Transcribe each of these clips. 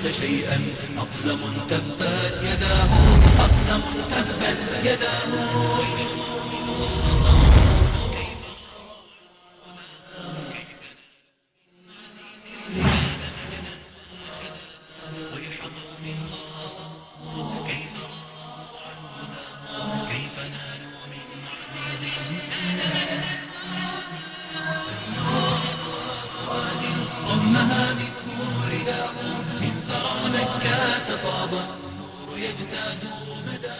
ليس شيئا أقسم تبت يداه أقسم تبت يداه كيف نالوا من عزيز ضمها منه رداء من ثرى مكة فاض النور يجتاز مدى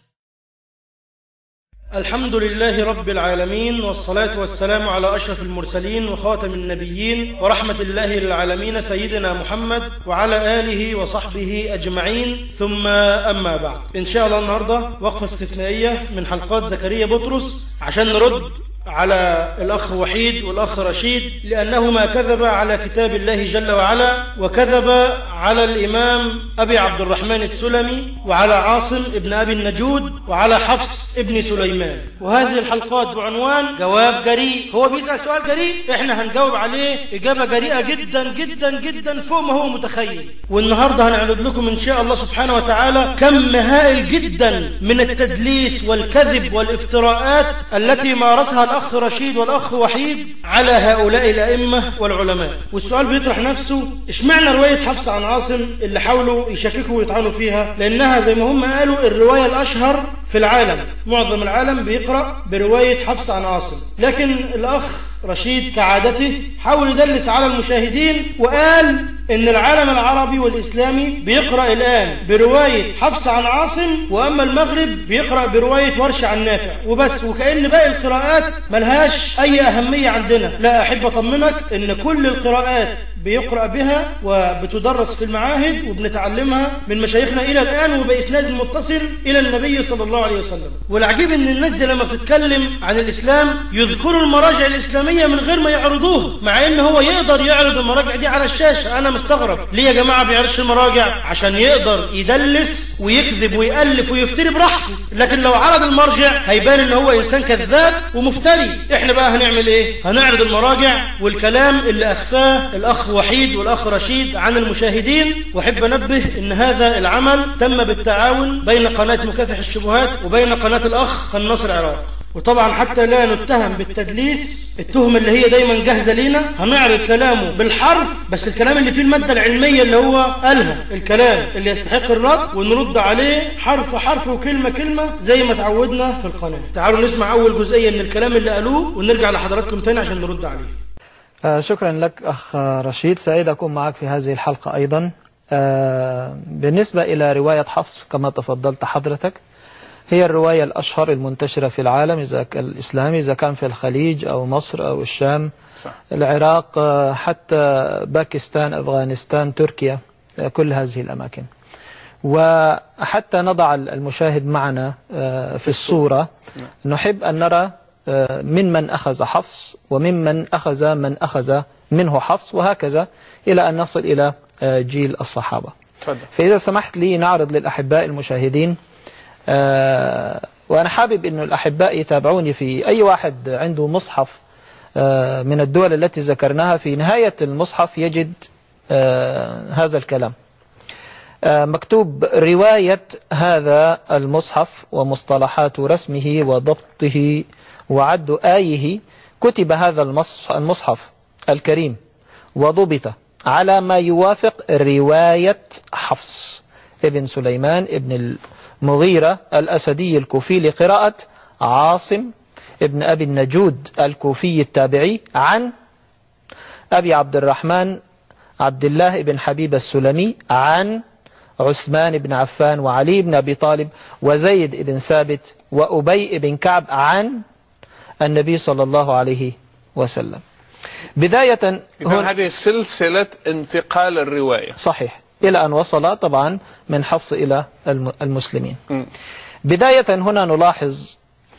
الحمد لله رب العالمين والصلاة والسلام على أشرف المرسلين وخاتم النبيين ورحمة الله للعالمين سيدنا محمد وعلى آله وصحبه أجمعين ثم أما بعد إن شاء الله النهاردة وقفة استثنائية من حلقات زكريا بطرس عشان نرد على الأخ وحيد والأخ رشيد لأنهما كذبا على كتاب الله جل وعلا وكذب على الإمام أبي عبد الرحمن السلمي وعلى عاصم ابن أبي النجود وعلى حفص ابن سليمان وهذه الحلقات بعنوان جواب جريء هو بيسأل سؤال جريء احنا هنجاوب عليه إجابة جريئة جدا جدا جدا فوق ما هو متخيل والنهاردة هنعرض لكم إن شاء الله سبحانه وتعالى كم هائل جدا من التدليس والكذب والافتراءات التي مارسها الأخ رشيد والأخ وحيد على هؤلاء الأئمة والعلماء والسؤال بيطرح نفسه اشمعنى رواية حفص عن عاصم اللي حاولوا يشككوا ويطعنوا فيها لأنها زي ما هم قالوا الرواية الأشهر في العالم معظم العالم بيقرأ برواية حفص عن عاصم لكن الأخ رشيد كعادته حاول يدلس على المشاهدين وقال ان العالم العربي والاسلامي بيقرا الان بروايه حفص عن عاصم واما المغرب بيقرا بروايه ورش عن نافع وبس وكان باقي القراءات ملهاش اي اهميه عندنا لا احب اطمنك ان كل القراءات بيقرأ بها وبتدرس في المعاهد وبنتعلمها من مشايخنا إلى الآن وبإسناد متصل إلى النبي صلى الله عليه وسلم والعجيب أن الناس دي لما بتتكلم عن الإسلام يذكروا المراجع الإسلامية من غير ما يعرضوها مع أن هو يقدر يعرض المراجع دي على الشاشة أنا مستغرب ليه يا جماعة بيعرضش المراجع عشان يقدر يدلس ويكذب ويألف ويفتري براحته لكن لو عرض المرجع هيبان ان هو انسان كذاب ومفتري احنا بقى هنعمل ايه هنعرض المراجع والكلام اللي اخفاه الاخ وحيد والاخ رشيد عن المشاهدين واحب انبه ان هذا العمل تم بالتعاون بين قناه مكافح الشبهات وبين قناه الاخ قناص العراق وطبعا حتى لا نتهم بالتدليس التهمة اللي هي دايما جاهزة لينا هنعرض كلامه بالحرف بس الكلام اللي فيه المادة العلمية اللي هو قالها الكلام اللي يستحق الرد ونرد عليه حرف حرف وكلمة كلمة زي ما تعودنا في القناة تعالوا نسمع أول جزئية من الكلام اللي قالوه ونرجع لحضراتكم تاني عشان نرد عليه آه، شكرا لك أخ رشيد سعيد أكون معك في هذه الحلقة أيضا آه، بالنسبة إلى رواية حفص كما تفضلت حضرتك هي الرواية الأشهر المنتشرة في العالم إذا كان الإسلامي إذا كان في الخليج أو مصر أو الشام صح. العراق آه، حتى باكستان أفغانستان تركيا آه، كل هذه الأماكن وحتى نضع المشاهد معنا آه، في الصورة نحب أن نرى آه، من من أخذ حفص وممن أخذ من أخذ منه حفص وهكذا إلى أن نصل إلى آه، جيل الصحابة تفضل فإذا سمحت لي نعرض للأحباء المشاهدين آه، وأنا حابب أن الأحباء يتابعوني في أي واحد عنده مصحف آه، من الدول التي ذكرناها في نهاية المصحف يجد آه، هذا الكلام آه، مكتوب رواية هذا المصحف ومصطلحات رسمه وضبطه وعد آيه كتب هذا المص- المصحف الكريم وضبط على ما يوافق رواية حفص ابن سليمان ابن المغيرة الأسدي الكوفي لقراءة عاصم ابن أبي النجود الكوفي التابعي عن أبي عبد الرحمن عبد الله بن حبيب السلمي عن عثمان بن عفان وعلي بن أبي طالب وزيد بن ثابت وأبي بن كعب عن النبي صلى الله عليه وسلم بداية إذا هنا هذه سلسلة انتقال الرواية صحيح إلى أن وصل طبعا من حفص إلى الم- المسلمين مم. بداية هنا نلاحظ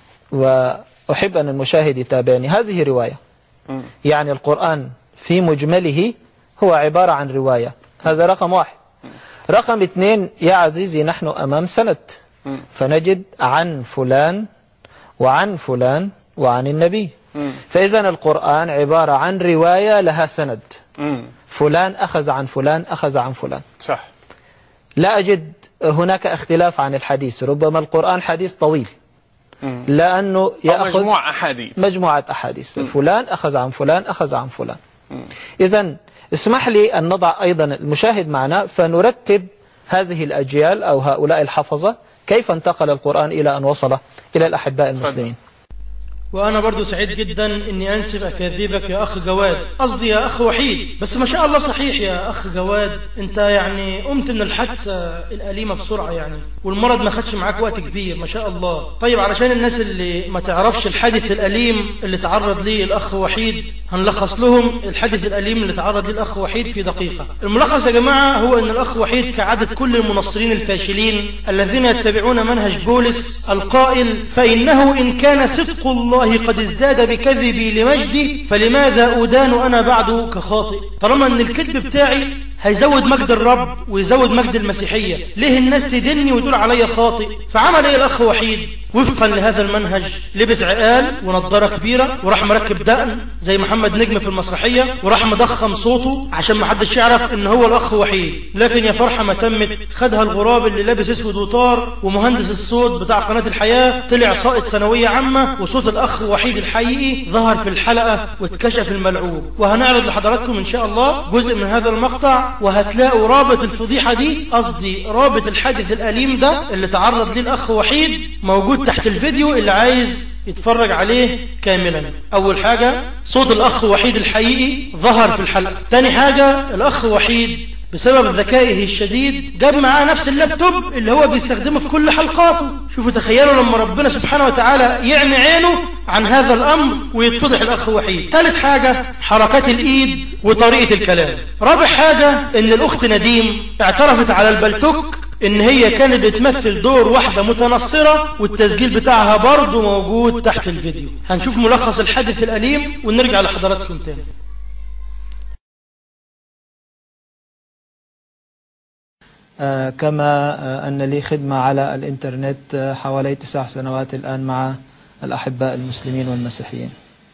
وأحب أن المشاهد يتابعني هذه رواية مم. يعني القرآن في مجمله هو عبارة عن رواية هذا رقم واحد رقم اثنين يا عزيزي نحن أمام سند مم. فنجد عن فلان وعن فلان وعن النبي مم. فإذا القرآن عبارة عن رواية لها سند مم. فلان أخذ عن فلان أخذ عن فلان صح لا أجد هناك اختلاف عن الحديث ربما القرآن حديث طويل لأنه أو يأخذ مجموع أحاديث مجموعة أحاديث فلان أخذ عن فلان أخذ عن فلان إذا اسمح لي أن نضع أيضا المشاهد معنا فنرتب هذه الأجيال أو هؤلاء الحفظة كيف انتقل القرآن إلى أن وصل إلى الأحباء المسلمين وأنا برضو سعيد جدا أني أنسب أكاذيبك يا أخ جواد قصدي يا أخ وحيد بس ما شاء الله صحيح يا أخ جواد أنت يعني قمت من الحادثة الأليمة بسرعة يعني والمرض ما خدش معاك وقت كبير ما شاء الله طيب علشان الناس اللي ما تعرفش الحادث الأليم اللي تعرض ليه الأخ وحيد هنلخص لهم الحادث الأليم اللي تعرض ليه الأخ وحيد في دقيقة الملخص يا جماعة هو أن الأخ وحيد كعادة كل المنصرين الفاشلين الذين يتبعون منهج بولس القائل فإنه إن كان صدق الله قد ازداد بكذبي لمجدي فلماذا أدان أنا بعد كخاطئ طالما أن الكذب بتاعي هيزود مجد الرب ويزود مجد المسيحية ليه الناس تدني وتقول عليا خاطئ فعمل ايه الاخ وحيد وفقا لهذا المنهج لبس عقال ونضارة كبيرة وراح مركب دقن زي محمد نجم في المسرحية وراح مضخم صوته عشان ما حدش يعرف ان هو الاخ وحيد لكن يا فرحة ما تمت خدها الغراب اللي لابس اسود وطار ومهندس الصوت بتاع قناة الحياة طلع ساقط ثانوية عامة وصوت الاخ وحيد الحقيقي ظهر في الحلقة واتكشف الملعوب وهنعرض لحضراتكم ان شاء الله جزء من هذا المقطع وهتلاقوا رابط الفضيحة دي قصدي رابط الحادث الأليم ده اللي تعرض ليه الأخ وحيد موجود تحت الفيديو اللي عايز يتفرج عليه كاملا أول حاجة صوت الأخ وحيد الحقيقي ظهر في الحلقة تاني حاجة الأخ وحيد بسبب ذكائه الشديد جاب معاه نفس اللابتوب اللي هو بيستخدمه في كل حلقاته شوفوا تخيلوا لما ربنا سبحانه وتعالى يعمي عينه عن هذا الأمر ويتفضح الأخ وحيد ثالث حاجة حركات الإيد وطريقة الكلام رابع حاجة إن الأخت نديم اعترفت على البلتوك إن هي كانت بتمثل دور واحدة متنصرة والتسجيل بتاعها برضه موجود تحت الفيديو هنشوف ملخص الحادث الأليم ونرجع لحضراتكم تاني آه، كما آه، أن لي خدمة على الإنترنت آه، حوالي تسع سنوات الآن مع الأحباء المسلمين والمسيحيين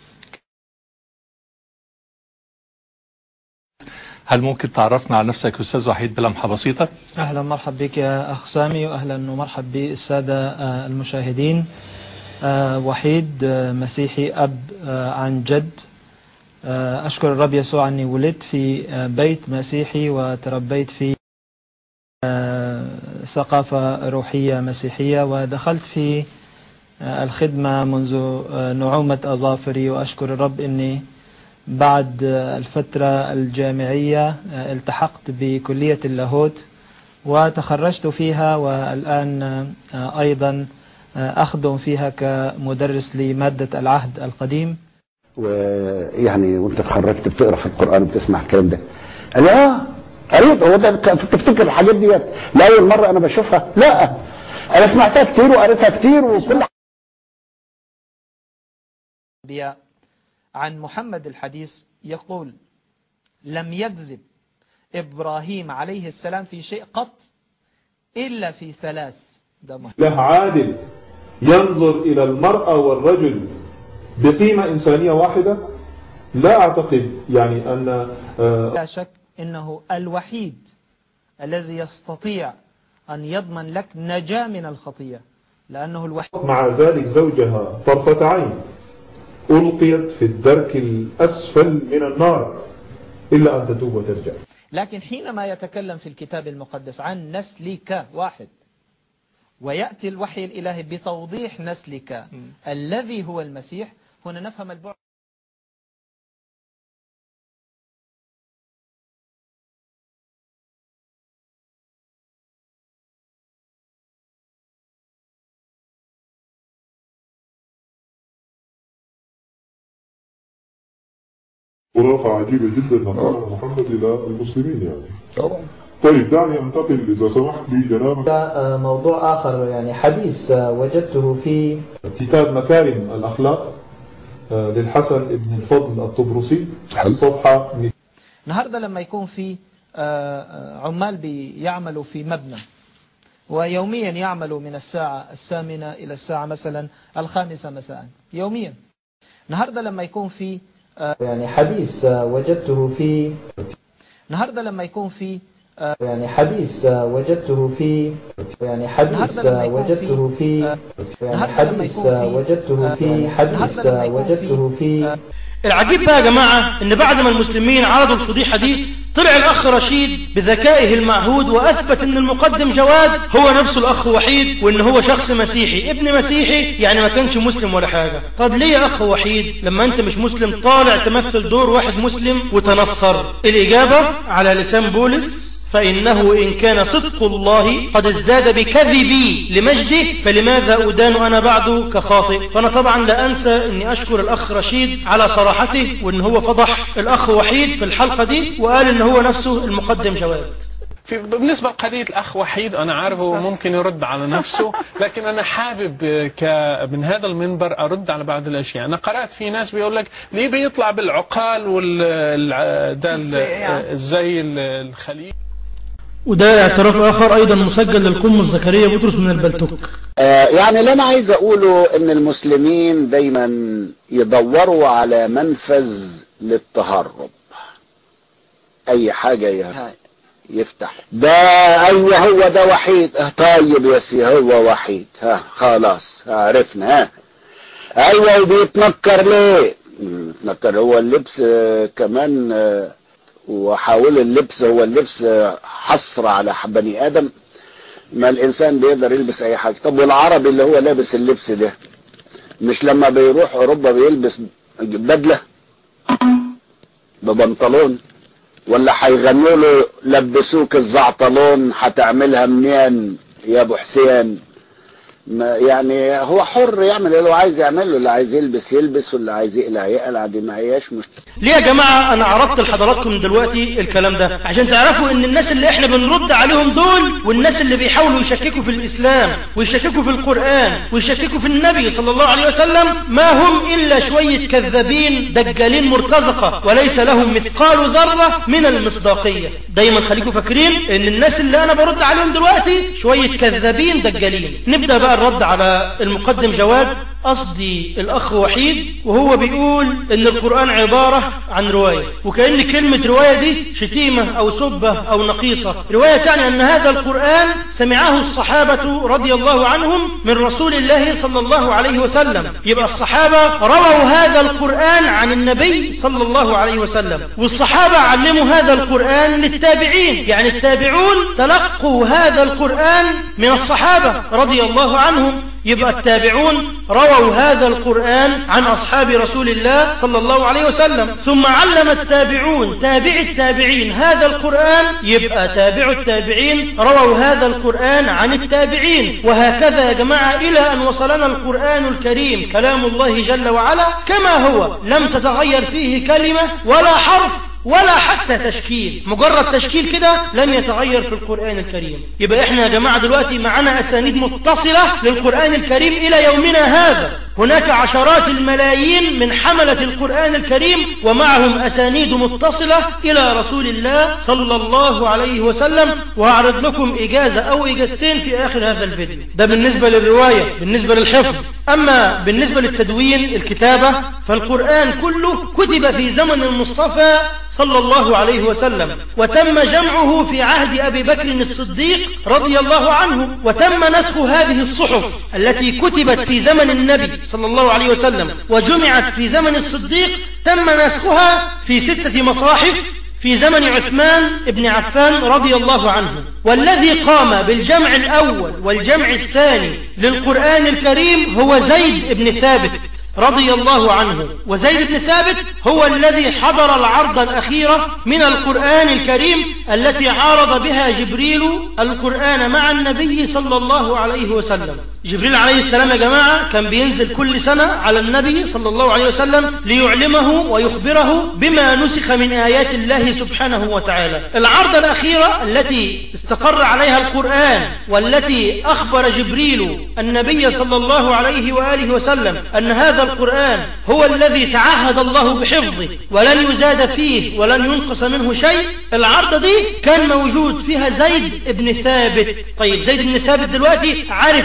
هل ممكن تعرفنا على نفسك أستاذ وحيد بلمحة بسيطة؟ أهلا مرحب بك يا أخ سامي وأهلا ومرحب بالسادة آه، المشاهدين آه، وحيد آه، مسيحي أب آه، عن جد آه، أشكر الرب يسوع أني ولدت في آه، بيت مسيحي وتربيت في آه، ثقافة روحية مسيحية ودخلت في آه، الخدمة منذ آه، نعومة أظافري وأشكر الرب أني بعد آه، الفترة الجامعية آه، التحقت بكلية اللاهوت وتخرجت فيها والآن آه، أيضا آه، أخدم فيها كمدرس لمادة العهد القديم ويعني وانت اتخرجت بتقرا في القران وبتسمع الكلام ده قال لي اه قريت هو ده ك- تفتكر الحاجات ديت لاول مره انا بشوفها لا انا سمعتها كتير وقريتها كتير وكل الأنبياء عن محمد الحديث يقول لم يكذب إبراهيم عليه السلام في شيء قط إلا في ثلاث ده مهم. له عادل ينظر إلى المرأة والرجل بقيمة إنسانية واحدة لا أعتقد يعني أن آه، لا شك إنه الوحيد الذي يستطيع أن يضمن لك نجاة من الخطية لأنه الوحيد مع ذلك زوجها طرفة عين ألقيت في الدرك الأسفل من النار إلا أن تتوب وترجع لكن حينما يتكلم في الكتاب المقدس عن نسلك واحد ويأتي الوحي الإلهي بتوضيح نسلك الذي هو المسيح هنا نفهم البعد خرافة عجيبة جدا نقلها محمد إلى المسلمين يعني طبعا طيب دعني أنتقل إذا سمحت لي جنابك موضوع آخر يعني حديث وجدته في كتاب مكارم الأخلاق آه، للحسن ابن الفضل الطبرسي حلو. الصفحة النهاردة لما يكون في آه، آه، عمال بيعملوا في مبنى ويوميا يعملوا من الساعة الثامنة إلى الساعة مثلا الخامسة مساء يوميا النهاردة لما يكون في آه، يعني حديث وجدته في النهاردة لما يكون في يعني حديث وجدته في يعني حديث وجدته في يعني حديث وجدته في حديث وجدته في العجيب بقى يا جماعة ان بعد ما المسلمين عرضوا الفضيحة دي طلع الاخ رشيد بذكائه المعهود واثبت ان المقدم جواد هو نفسه الاخ وحيد وان هو شخص مسيحي ابن مسيحي يعني ما كانش مسلم ولا حاجة طب ليه يا اخ وحيد لما انت مش مسلم طالع تمثل دور واحد مسلم وتنصر الاجابة على لسان بولس فإنه إن كان صدق الله قد ازداد بكذبي لمجده فلماذا أدان أنا بعده كخاطئ فأنا طبعا لا أنسى أني أشكر الأخ رشيد على صراحته وأن هو فضح الأخ وحيد في الحلقة دي وقال أن هو نفسه المقدم جواد في بالنسبة لقضية الأخ وحيد أنا عارف هو ممكن يرد على نفسه لكن أنا حابب ك من هذا المنبر أرد على بعض الأشياء أنا قرأت في ناس بيقول لك ليه بيطلع بالعقال وال ده الزي الخليج وده اعتراف آخر أيضا مسجل للقمص زكريا بطرس من البلتوك آه يعني اللي أنا عايز أقوله إن المسلمين دايما يدوروا على منفذ للتهرب أي حاجة يفتح ده أيوه هو ده وحيد اه طيب يا سي هو وحيد ها خلاص عرفنا ها أيوه وبيتنكر ليه؟ يتنكر هو اللبس آه كمان آه وحاول اللبس هو اللبس حصر على بني ادم ما الانسان بيقدر يلبس اي حاجه طب والعربي اللي هو لابس اللبس ده مش لما بيروح اوروبا بيلبس بدله ببنطلون ولا هيغنوا له لبسوك الزعطلون هتعملها منين يا ابو حسين ما يعني هو حر يعمل اللي هو عايز يعمله اللي عايز يلبس يلبس واللي عايز يقلع يقلع دي ما هياش مش ليه يا جماعة أنا عرضت لحضراتكم دلوقتي الكلام ده عشان تعرفوا إن الناس اللي إحنا بنرد عليهم دول والناس اللي بيحاولوا يشككوا في الإسلام ويشككوا في القرآن ويشككوا في النبي صلى الله عليه وسلم ما هم إلا شوية كذابين دجالين مرتزقة وليس لهم مثقال ذرة من المصداقية دايما خليكم فاكرين إن الناس اللي أنا برد عليهم دلوقتي شوية كذابين دجالين نبدأ بقى الرد على المقدم جواد قصدي الأخ وحيد وهو بيقول إن القرآن عبارة عن رواية وكأن كلمة رواية دي شتيمة أو سبة أو نقيصة رواية تعني أن هذا القرآن سمعه الصحابة رضي الله عنهم من رسول الله صلى الله عليه وسلم يبقى الصحابة رووا هذا القرآن عن النبي صلى الله عليه وسلم والصحابة علموا هذا القرآن للتابعين يعني التابعون تلقوا هذا القرآن من الصحابة رضي الله عنهم يبقى التابعون رووا هذا القرآن عن أصحاب رسول الله صلى الله عليه وسلم ثم علم التابعون تابع التابعين هذا القرآن يبقى تابع التابعين رووا هذا القرآن عن التابعين وهكذا يا جماعة إلى أن وصلنا القرآن الكريم كلام الله جل وعلا كما هو لم تتغير فيه كلمة ولا حرف ولا حتى تشكيل مجرد تشكيل كده لم يتغير في القرآن الكريم يبقى احنا يا جماعة دلوقتي معنا أسانيد متصلة للقرآن الكريم إلى يومنا هذا هناك عشرات الملايين من حملة القرآن الكريم ومعهم أسانيد متصلة إلى رسول الله صلى الله عليه وسلم وأعرض لكم إجازة أو إجازتين في آخر هذا الفيديو ده بالنسبة للرواية بالنسبة للحفظ أما بالنسبة للتدوين الكتابة فالقرآن كله كتب في زمن المصطفى صلى الله عليه وسلم وتم جمعه في عهد أبي بكر الصديق رضي الله عنه وتم نسخ هذه الصحف التي كتبت في زمن النبي صلى الله عليه وسلم وجمعت في زمن الصديق تم نسخها في ستة مصاحف في زمن عثمان بن عفان رضي الله عنه والذي قام بالجمع الأول والجمع الثاني للقرآن الكريم هو زيد بن ثابت رضي الله عنه وزيد بن ثابت هو الذي حضر العرض الأخيرة من القرآن الكريم التي عارض بها جبريل القرآن مع النبي صلى الله عليه وسلم جبريل عليه السلام يا جماعة كان بينزل كل سنة على النبي صلى الله عليه وسلم ليعلمه ويخبره بما نسخ من آيات الله سبحانه وتعالى العرض الأخيرة التي استقر عليها القرآن والتي أخبر جبريل النبي صلى الله عليه وآله وسلم أن هذا القرآن هو الذي تعهد الله بحفظه ولن يزاد فيه ولن ينقص منه شيء العرض دي كان موجود فيها زيد بن ثابت طيب زيد بن ثابت دلوقتي عارف ايه اللي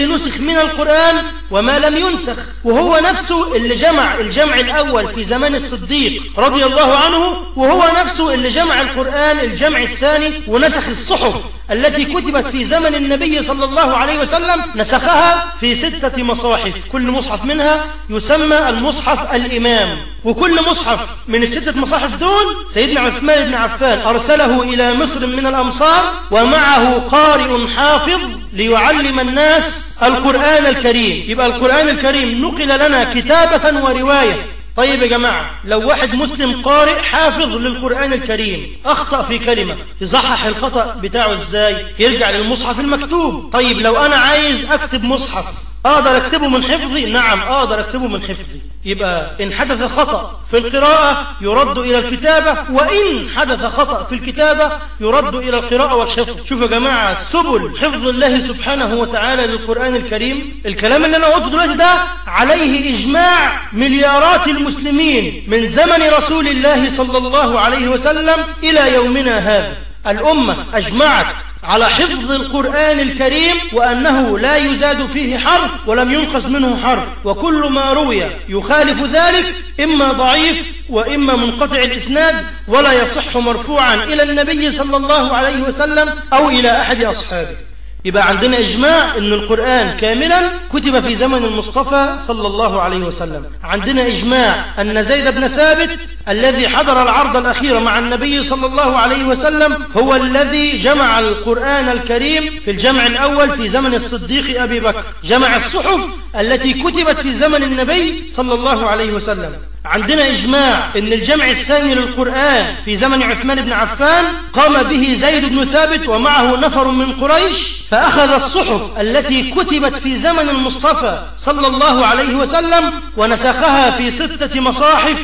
نسخ من القرآن وما لم ينسخ وهو نفسه اللي جمع الجمع الأول في زمان الصديق رضي الله عنه وهو نفسه اللي جمع القرآن الجمع الثاني ونسخ الصحف التي كتبت في زمن النبي صلى الله عليه وسلم نسخها في ستة مصاحف كل مصحف منها يسمى المصحف الإمام وكل مصحف من الستة مصاحف دول سيدنا عثمان بن عفان أرسله إلى مصر من الأمصار ومعه قارئ حافظ ليعلم الناس القرآن الكريم يبقى القرآن الكريم نقل لنا كتابة ورواية طيب يا جماعة لو واحد مسلم قارئ حافظ للقرآن الكريم أخطأ في كلمة يصحح الخطأ بتاعه إزاي يرجع للمصحف المكتوب طيب لو أنا عايز أكتب مصحف أقدر أكتبه من حفظي نعم أقدر أكتبه من حفظي يبقى إن حدث خطأ في القراءة يرد إلى الكتابة وإن حدث خطأ في الكتابة يرد إلى القراءة والحفظ شوفوا يا جماعة سبل حفظ الله سبحانه وتعالى للقرآن الكريم الكلام اللي أنا قلته دلوقتي ده عليه إجماع مليارات المسلمين من زمن رسول الله صلى الله عليه وسلم إلى يومنا هذا الأمة أجمعت على حفظ القرآن الكريم وأنه لا يزاد فيه حرف ولم ينقص منه حرف وكل ما روي يخالف ذلك إما ضعيف وإما منقطع الإسناد ولا يصح مرفوعا إلى النبي صلى الله عليه وسلم أو إلى أحد أصحابه يبقى عندنا إجماع أن القرآن كاملا كتب في زمن المصطفى صلى الله عليه وسلم عندنا إجماع أن زيد بن ثابت الذي حضر العرض الأخير مع النبي صلى الله عليه وسلم هو الذي جمع القرآن الكريم في الجمع الأول في زمن الصديق أبي بكر جمع الصحف التي كتبت في زمن النبي صلى الله عليه وسلم عندنا إجماع أن الجمع الثاني للقرآن في زمن عثمان بن عفان قام به زيد بن ثابت ومعه نفر من قريش فأخذ الصحف التي كتبت في زمن المصطفى صلى الله عليه وسلم ونسخها في ستة مصاحف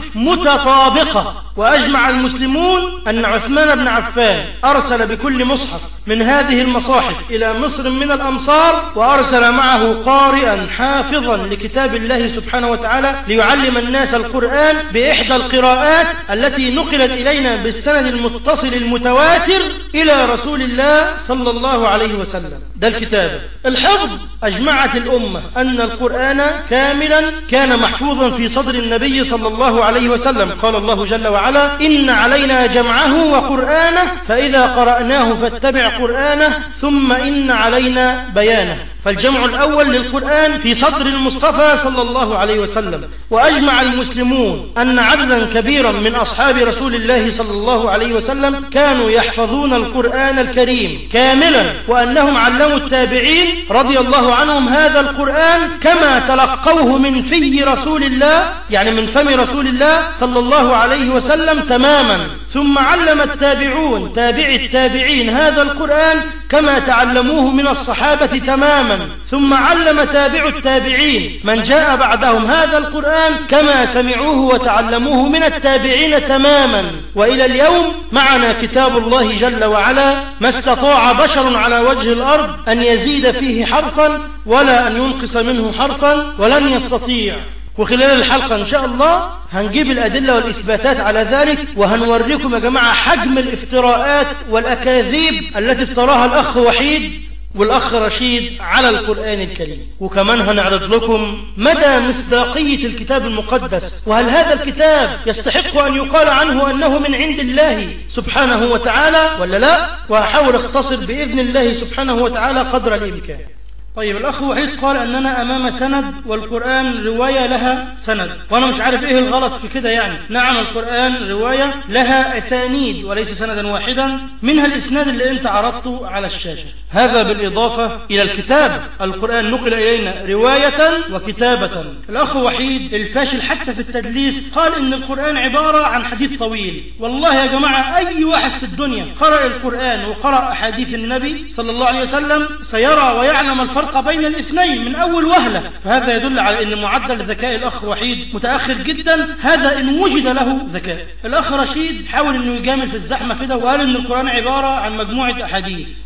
متطابقة وأجمع المسلمون أن عثمان بن عفان أرسل بكل مصحف من هذه المصاحف إلى مصر من الأمصار وأرسل معه قارئا حافظا لكتاب الله سبحانه وتعالى ليعلم الناس القرآن بإحدى القراءات التي نقلت إلينا بالسند المتصل المتواتر إلى رسول الله صلى الله عليه وسلم ده الكتاب الحفظ أجمعت الأمة أن القرآن كاملا كان محفوظا في صدر النبي صلى الله عليه وسلم قال الله جل وعلا إن علينا جمعه وقرآنه فإذا قرأناه فاتبع قرآنه ثم إن علينا بيانه فالجمع الأول للقرآن في صدر المصطفى صلى الله عليه وسلم وأجمع المسلمون أن عددا كبيرا من أصحاب رسول الله صلى الله عليه وسلم كانوا يحفظون القرآن الكريم كاملا وأنهم علموا التابعين رضي الله عنهم هذا القرآن كما تلقوه من في رسول الله يعني من فم رسول الله صلى الله عليه وسلم تماما ثم علم التابعون تابع التابعين هذا القرآن كما تعلموه من الصحابة تماما ثم علم تابع التابعين من جاء بعدهم هذا القرآن كما سمعوه وتعلموه من التابعين تماما وإلى اليوم معنا كتاب الله جل وعلا ما استطاع بشر على وجه الأرض أن يزيد فيه حرفا ولا أن ينقص منه حرفا ولن يستطيع وخلال الحلقة إن شاء الله هنجيب الأدلة والإثباتات على ذلك وهنوريكم يا جماعة حجم الافتراءات والأكاذيب التي افتراها الأخ وحيد والأخ رشيد على القرآن الكريم وكمان هنعرض لكم مدى مصداقية الكتاب المقدس وهل هذا الكتاب يستحق أن يقال عنه أنه من عند الله سبحانه وتعالى ولا لا وهحاول اختصر بإذن الله سبحانه وتعالى قدر الإمكان طيب الأخ وحيد قال أننا أمام سند والقرآن رواية لها سند وأنا مش عارف إيه الغلط في كده يعني نعم القرآن رواية لها أسانيد وليس سندا واحدا منها الإسناد اللي أنت عرضته على الشاشة هذا بالإضافة إلى الكتاب القرآن نقل إلينا رواية وكتابة الأخ وحيد الفاشل حتى في التدليس قال إن القرآن عبارة عن حديث طويل والله يا جماعة أي واحد في الدنيا قرأ القرآن وقرأ أحاديث النبي صلى الله عليه وسلم سيرى ويعلم الفرق الفرق بين الاثنين من أول وهلة فهذا يدل على أن معدل ذكاء الأخ وحيد متأخر جدا هذا إن وجد له ذكاء الأخ رشيد حاول أنه يجامل في الزحمة كده وقال أن القرآن عبارة عن مجموعة أحاديث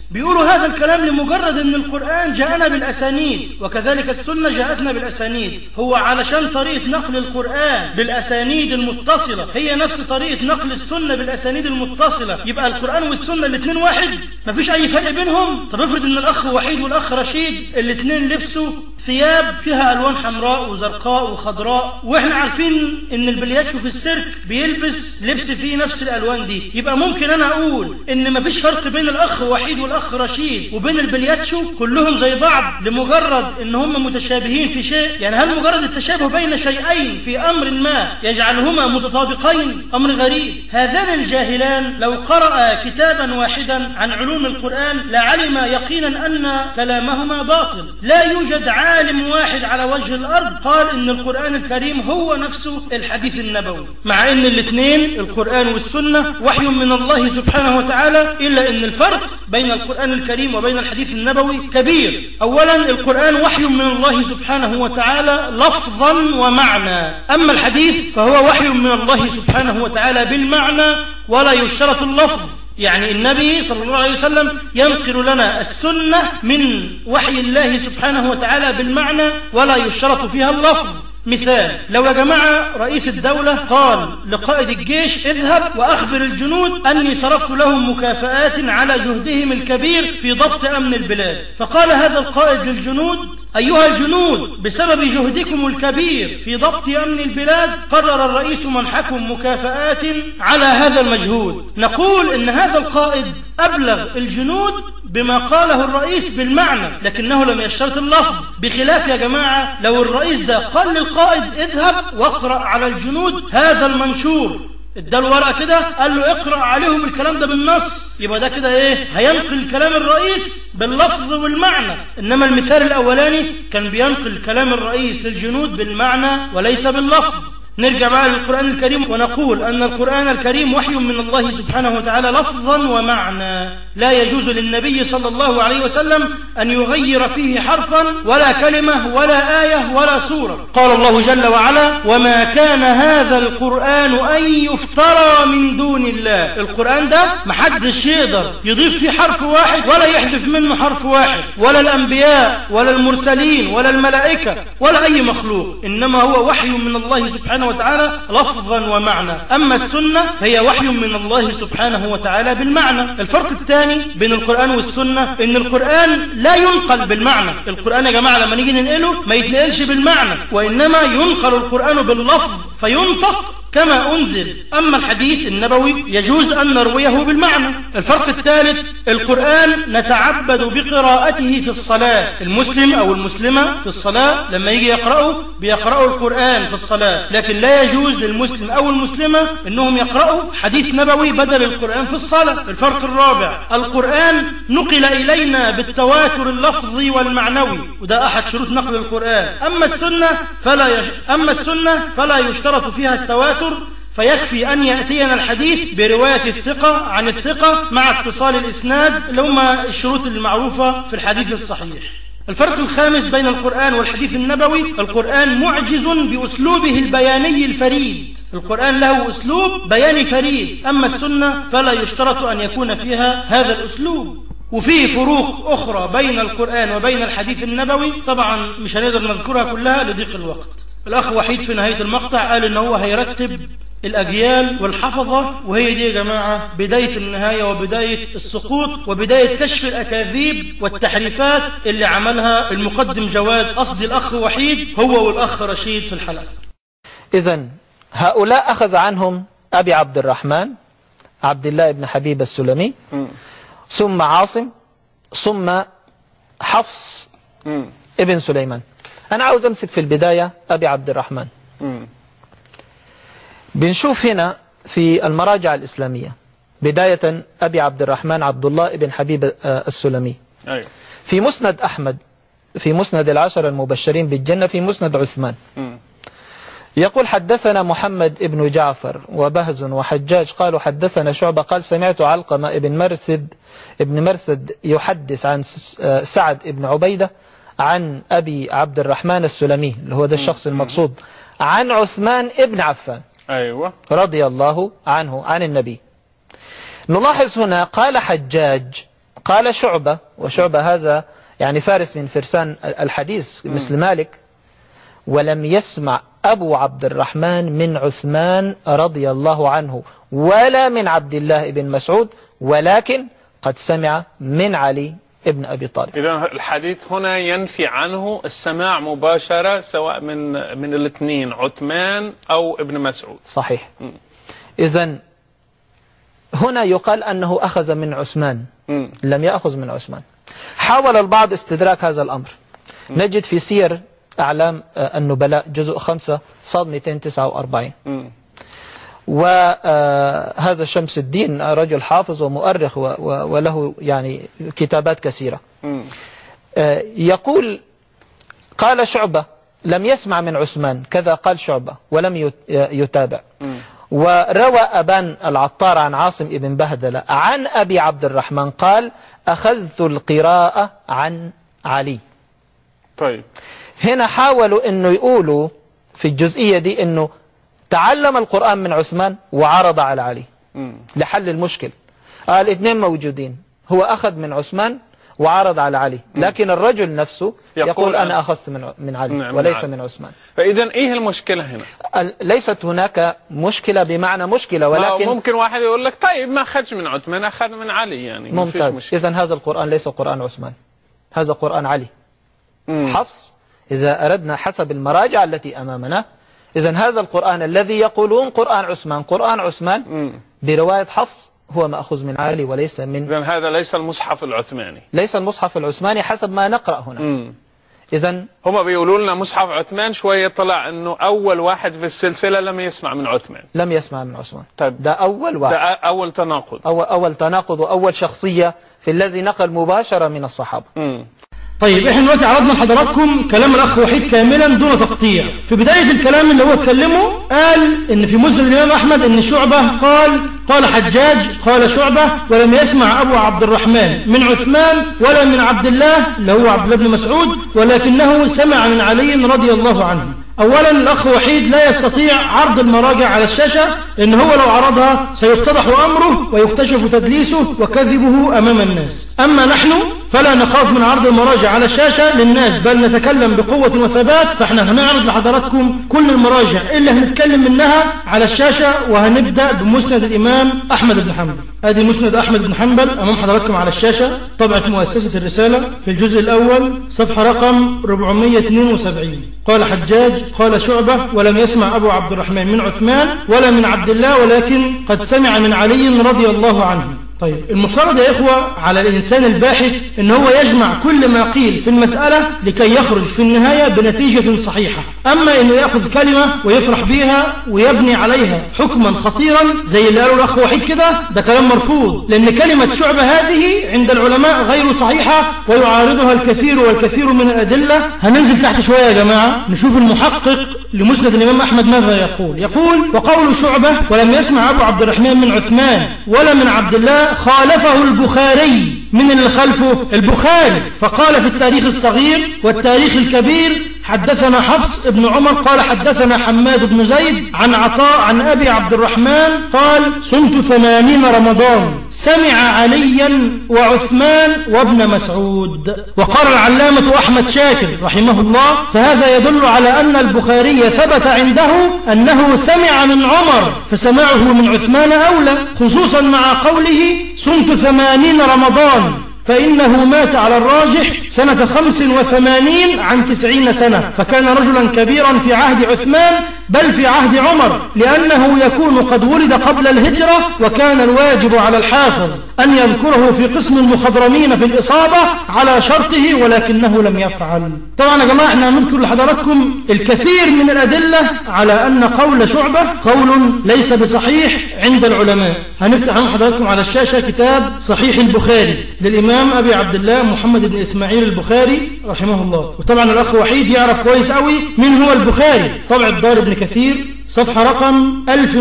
بيقولوا هذا الكلام لمجرد ان القرآن جاءنا بالأسانيد وكذلك السنة جاءتنا بالأسانيد هو علشان طريقة نقل القرآن بالأسانيد المتصلة هي نفس طريقة نقل السنة بالأسانيد المتصلة يبقى القرآن والسنة الاثنين واحد مفيش أي فرق بينهم طب افرض ان الأخ وحيد والأخ رشيد الاثنين لبسوا ثياب فيها ألوان حمراء وزرقاء وخضراء واحنا عارفين ان البلياتشو في السيرك بيلبس لبس فيه نفس الألوان دي يبقى ممكن أنا أقول ان مفيش فرق بين الأخ وحيد والأخ رشيد وبين البلياتشو كلهم زي بعض لمجرد ان هم متشابهين في شيء يعني هل مجرد التشابه بين شيئين في أمر ما يجعلهما متطابقين أمر غريب هذان الجاهلان لو قرأ كتابا واحدا عن علوم القرآن لعلم يقينا أن كلامهما باطل لا يوجد عالم واحد على وجه الأرض قال إن القرآن الكريم هو نفسه الحديث النبوي مع إن الاثنين القرآن والسنة وحي من الله سبحانه وتعالى إلا إن الفرق بين القرآن الكريم وبين الحديث النبوي كبير أولا القرآن وحي من الله سبحانه وتعالى لفظا ومعنى أما الحديث فهو وحي من الله سبحانه وتعالى بالمعنى ولا يشترط اللفظ يعني النبي صلى الله عليه وسلم ينقل لنا السنة من وحي الله سبحانه وتعالى بالمعنى ولا يشترط فيها اللفظ مثال لو يا جماعة رئيس الدولة قال لقائد الجيش اذهب وأخبر الجنود أني صرفت لهم مكافآت على جهدهم الكبير في ضبط أمن البلاد فقال هذا القائد للجنود أيها الجنود بسبب جهدكم الكبير في ضبط أمن البلاد قرر الرئيس منحكم مكافآت على هذا المجهود نقول إن هذا القائد أبلغ الجنود بما قاله الرئيس بالمعنى لكنه لم يشترط اللفظ بخلاف يا جماعة لو الرئيس ده قال للقائد اذهب واقرأ على الجنود هذا المنشور اداله ورقه كده قال له اقرا عليهم الكلام ده بالنص يبقى ده كده ايه هينقل كلام الرئيس باللفظ والمعنى انما المثال الاولاني كان بينقل كلام الرئيس للجنود بالمعنى وليس باللفظ نرجع بقى للقرآن الكريم ونقول أن القرآن الكريم وحي من الله سبحانه وتعالى لفظا ومعنى لا يجوز للنبي صلى الله عليه وسلم أن يغير فيه حرفا ولا كلمة ولا آية ولا سورة قال الله جل وعلا وما كان هذا القرآن أن يفترى من دون الله القرآن ده محدش يقدر يضيف فيه حرف واحد ولا يحذف منه حرف واحد ولا الأنبياء ولا المرسلين ولا الملائكة ولا أي مخلوق إنما هو وحي من الله سبحانه وتعالى لفظا ومعنى أما السنة فهي وحي من الله سبحانه وتعالى بالمعنى الفرق الثاني بين القرآن والسنة إن القرآن لا ينقل بالمعنى القرآن يا جماعة لما نيجي ننقله ما يتنقلش بالمعنى وإنما ينقل القرآن باللفظ فينطق كما أنزل أما الحديث النبوي يجوز أن نرويه بالمعنى الفرق الثالث القرآن نتعبد بقراءته في الصلاة المسلم أو المسلمة في الصلاة لما يجي يقرأوا بيقرأوا القرآن في الصلاة لكن لا يجوز للمسلم أو المسلمة أنهم يقرأوا حديث نبوي بدل القرآن في الصلاة الفرق الرابع القرآن نقل إلينا بالتواتر اللفظي والمعنوي وده أحد شروط نقل القرآن أما السنة فلا يش... أما السنة فلا يشترط فيها التواتر فيكفي أن يأتينا الحديث برواية الثقة عن الثقة مع اتصال الإسناد اللي هما الشروط المعروفة في الحديث الصحيح الفرق الخامس بين القرآن والحديث النبوي القرآن معجز بأسلوبه البياني الفريد القرآن له أسلوب بياني فريد أما السنة فلا يشترط أن يكون فيها هذا الأسلوب وفي فروق أخرى بين القرآن وبين الحديث النبوي طبعا مش هنقدر نذكرها كلها لضيق الوقت الأخ وحيد في نهاية المقطع قال إن هو هيرتب الأجيال والحفظة وهي دي يا جماعة بداية النهاية وبداية السقوط وبداية كشف الأكاذيب والتحريفات اللي عملها المقدم جواد قصدي الأخ وحيد هو والأخ رشيد في الحلقة إذا هؤلاء أخذ عنهم أبي عبد الرحمن عبد الله بن حبيب السلمي ثم عاصم ثم حفص ابن سليمان أنا عاوز أمسك في البداية أبي عبد الرحمن بنشوف هنا في المراجع الإسلامية بداية أبي عبد الرحمن عبد الله بن حبيب السلمي أيوة. في مسند أحمد في مسند العشر المبشرين بالجنة في مسند عثمان يقول حدثنا محمد ابن جعفر وبهز وحجاج قالوا حدثنا شعبة قال سمعت علقمة ابن مرسد ابن مرسد يحدث عن سعد ابن عبيدة عن أبي عبد الرحمن السلمي اللي هو ده الشخص المقصود عن عثمان ابن عفان أيوة رضي الله عنه عن النبي نلاحظ هنا قال حجاج قال شعبة وشعبة هذا يعني فارس من فرسان الحديث مثل مالك ولم يسمع أبو عبد الرحمن من عثمان رضي الله عنه ولا من عبد الله بن مسعود ولكن قد سمع من علي ابن أبي طالب إذا الحديث هنا ينفي عنه السماع مباشرة سواء من من الاثنين عثمان أو ابن مسعود صحيح إذا هنا يقال أنه أخذ من عثمان مم. لم يأخذ من عثمان حاول البعض استدراك هذا الأمر نجد في سير أعلام آه، النبلاء جزء 5 صاد 249 مم. وهذا شمس الدين رجل حافظ ومؤرخ و- و- وله يعني كتابات كثيرة مم. آه، يقول قال شعبة لم يسمع من عثمان كذا قال شعبة ولم يت- يتابع وروى أبان العطار عن عاصم ابن بهدلة عن أبي عبد الرحمن قال أخذت القراءة عن علي طيب هنا حاولوا أنه يقولوا في الجزئية دي أنه تعلم القرآن من عثمان وعرض على علي مم. لحل المشكل آه الاثنين موجودين هو أخذ من عثمان وعرض على علي لكن الرجل نفسه يقول يقول, أنا- أنا أخذت من من علي نعم، من وليس علي. من عثمان فإذا إيه المشكلة هنا؟ ال- ليست هناك مشكلة بمعنى مشكلة ولكن ولكن ممكن واحد يقول لك طيب ما أخذش من عثمان أخذ من علي يعني ما فيش ممتاز مشكلة إذا هذا القرآن ليس قرآن عثمان هذا قرآن علي مم. حفص إذا أردنا حسب المراجع التي أمامنا إذا هذا القرآن الذي يقولون قرآن عثمان قرآن عثمان مم. برواية حفص هو مأخوذ من علي وليس من إذا هذا ليس المصحف العثماني ليس المصحف العثماني حسب ما نقرأ هنا مم. إذا هم بيقولوا لنا مصحف عثمان شوية طلع أنه أول واحد في السلسلة لم يسمع من عثمان لم يسمع من عثمان طيب. ده أول ده واحد أ- أول تناقض أول, أول تناقض وأول شخصية في الذي نقل مباشرة من الصحابة مم. طيب احنا دلوقتي عرضنا لحضراتكم كلام الاخ وحيد كاملا دون تقطيع في بداية الكلام اللي هو اتكلمه قال ان في مسند الامام احمد ان شعبة قال قال حجاج قال شعبة ولم يسمع ابو عبد الرحمن من عثمان ولا من عبد الله اللي هو عبد الله بن مسعود ولكنه سمع من علي رضي الله عنه اولا الاخ وحيد لا يستطيع عرض المراجع على الشاشة ان هو لو عرضها سيفتضح امره ويكتشف تدليسه وكذبه امام الناس اما نحن فلا نخاف من عرض المراجع على الشاشة للناس بل نتكلم بقوة وثبات فاحنا هنعرض لحضراتكم كل المراجع اللي هنتكلم منها على الشاشة وهنبدأ بمسند الإمام أحمد بن حنبل ادي مسند أحمد بن حنبل أمام حضراتكم على الشاشة طبعة مؤسسة الرسالة في الجزء الأول صفحة رقم 472 قال حجاج قال شعبة ولم يسمع أبو عبد الرحمن من عثمان ولا من عبد الله ولكن قد سمع من علي رضي الله عنه طيب المفترض يا إخوة على الإنسان الباحث أن هو يجمع كل ما قيل في المسألة لكي يخرج في النهاية بنتيجة صحيحة أما أنه يأخذ كلمة ويفرح بيها ويبني عليها حكما خطيرا زي اللي قاله الأخ وحيد كده ده كلام مرفوض لأن كلمة شعبة هذه عند العلماء غير صحيحة ويعارضها الكثير والكثير من الأدلة هننزل تحت شوية يا جماعة نشوف المحقق لمسند الإمام أحمد ماذا يقول يقول وقول شعبة ولم يسمع أبو عبد الرحمن من عثمان ولا من عبد الله خالفه البخاري من اللي خلفه البخاري فقال في التاريخ الصغير والتاريخ الكبير حدثنا حفص بن عمر قال حدثنا حماد بن زيد عن عطاء عن أبي عبد الرحمن قال صمت ثمانين رمضان سمع عليا وعثمان وابن مسعود وقال العلامة أحمد شاكر رحمه الله فهذا يدل على أن البخاري ثبت عنده أنه سمع من عمر فسمعه من عثمان أولى خصوصا مع قوله صمت ثمانين رمضان فإنه مات على الراجح سنة خمس وثمانين عن تسعين سنة فكان رجلا كبيرا في عهد عثمان بل في عهد عمر لأنه يكون قد ولد قبل الهجرة وكان الواجب على الحافظ أن يذكره في قسم المخضرمين في الإصابة على شرطه ولكنه لم يفعل طبعا يا جماعة احنا هنذكر لحضراتكم الكثير من الأدلة على أن قول شعبة قول ليس بصحيح عند العلماء هنفتح مع حضراتكم على الشاشة كتاب صحيح البخاري للإمام أبي عبد الله محمد بن إسماعيل البخاري رحمه الله وطبعا الأخ وحيد يعرف كويس قوي من هو البخاري طبع الدار ابن كثير صفحة رقم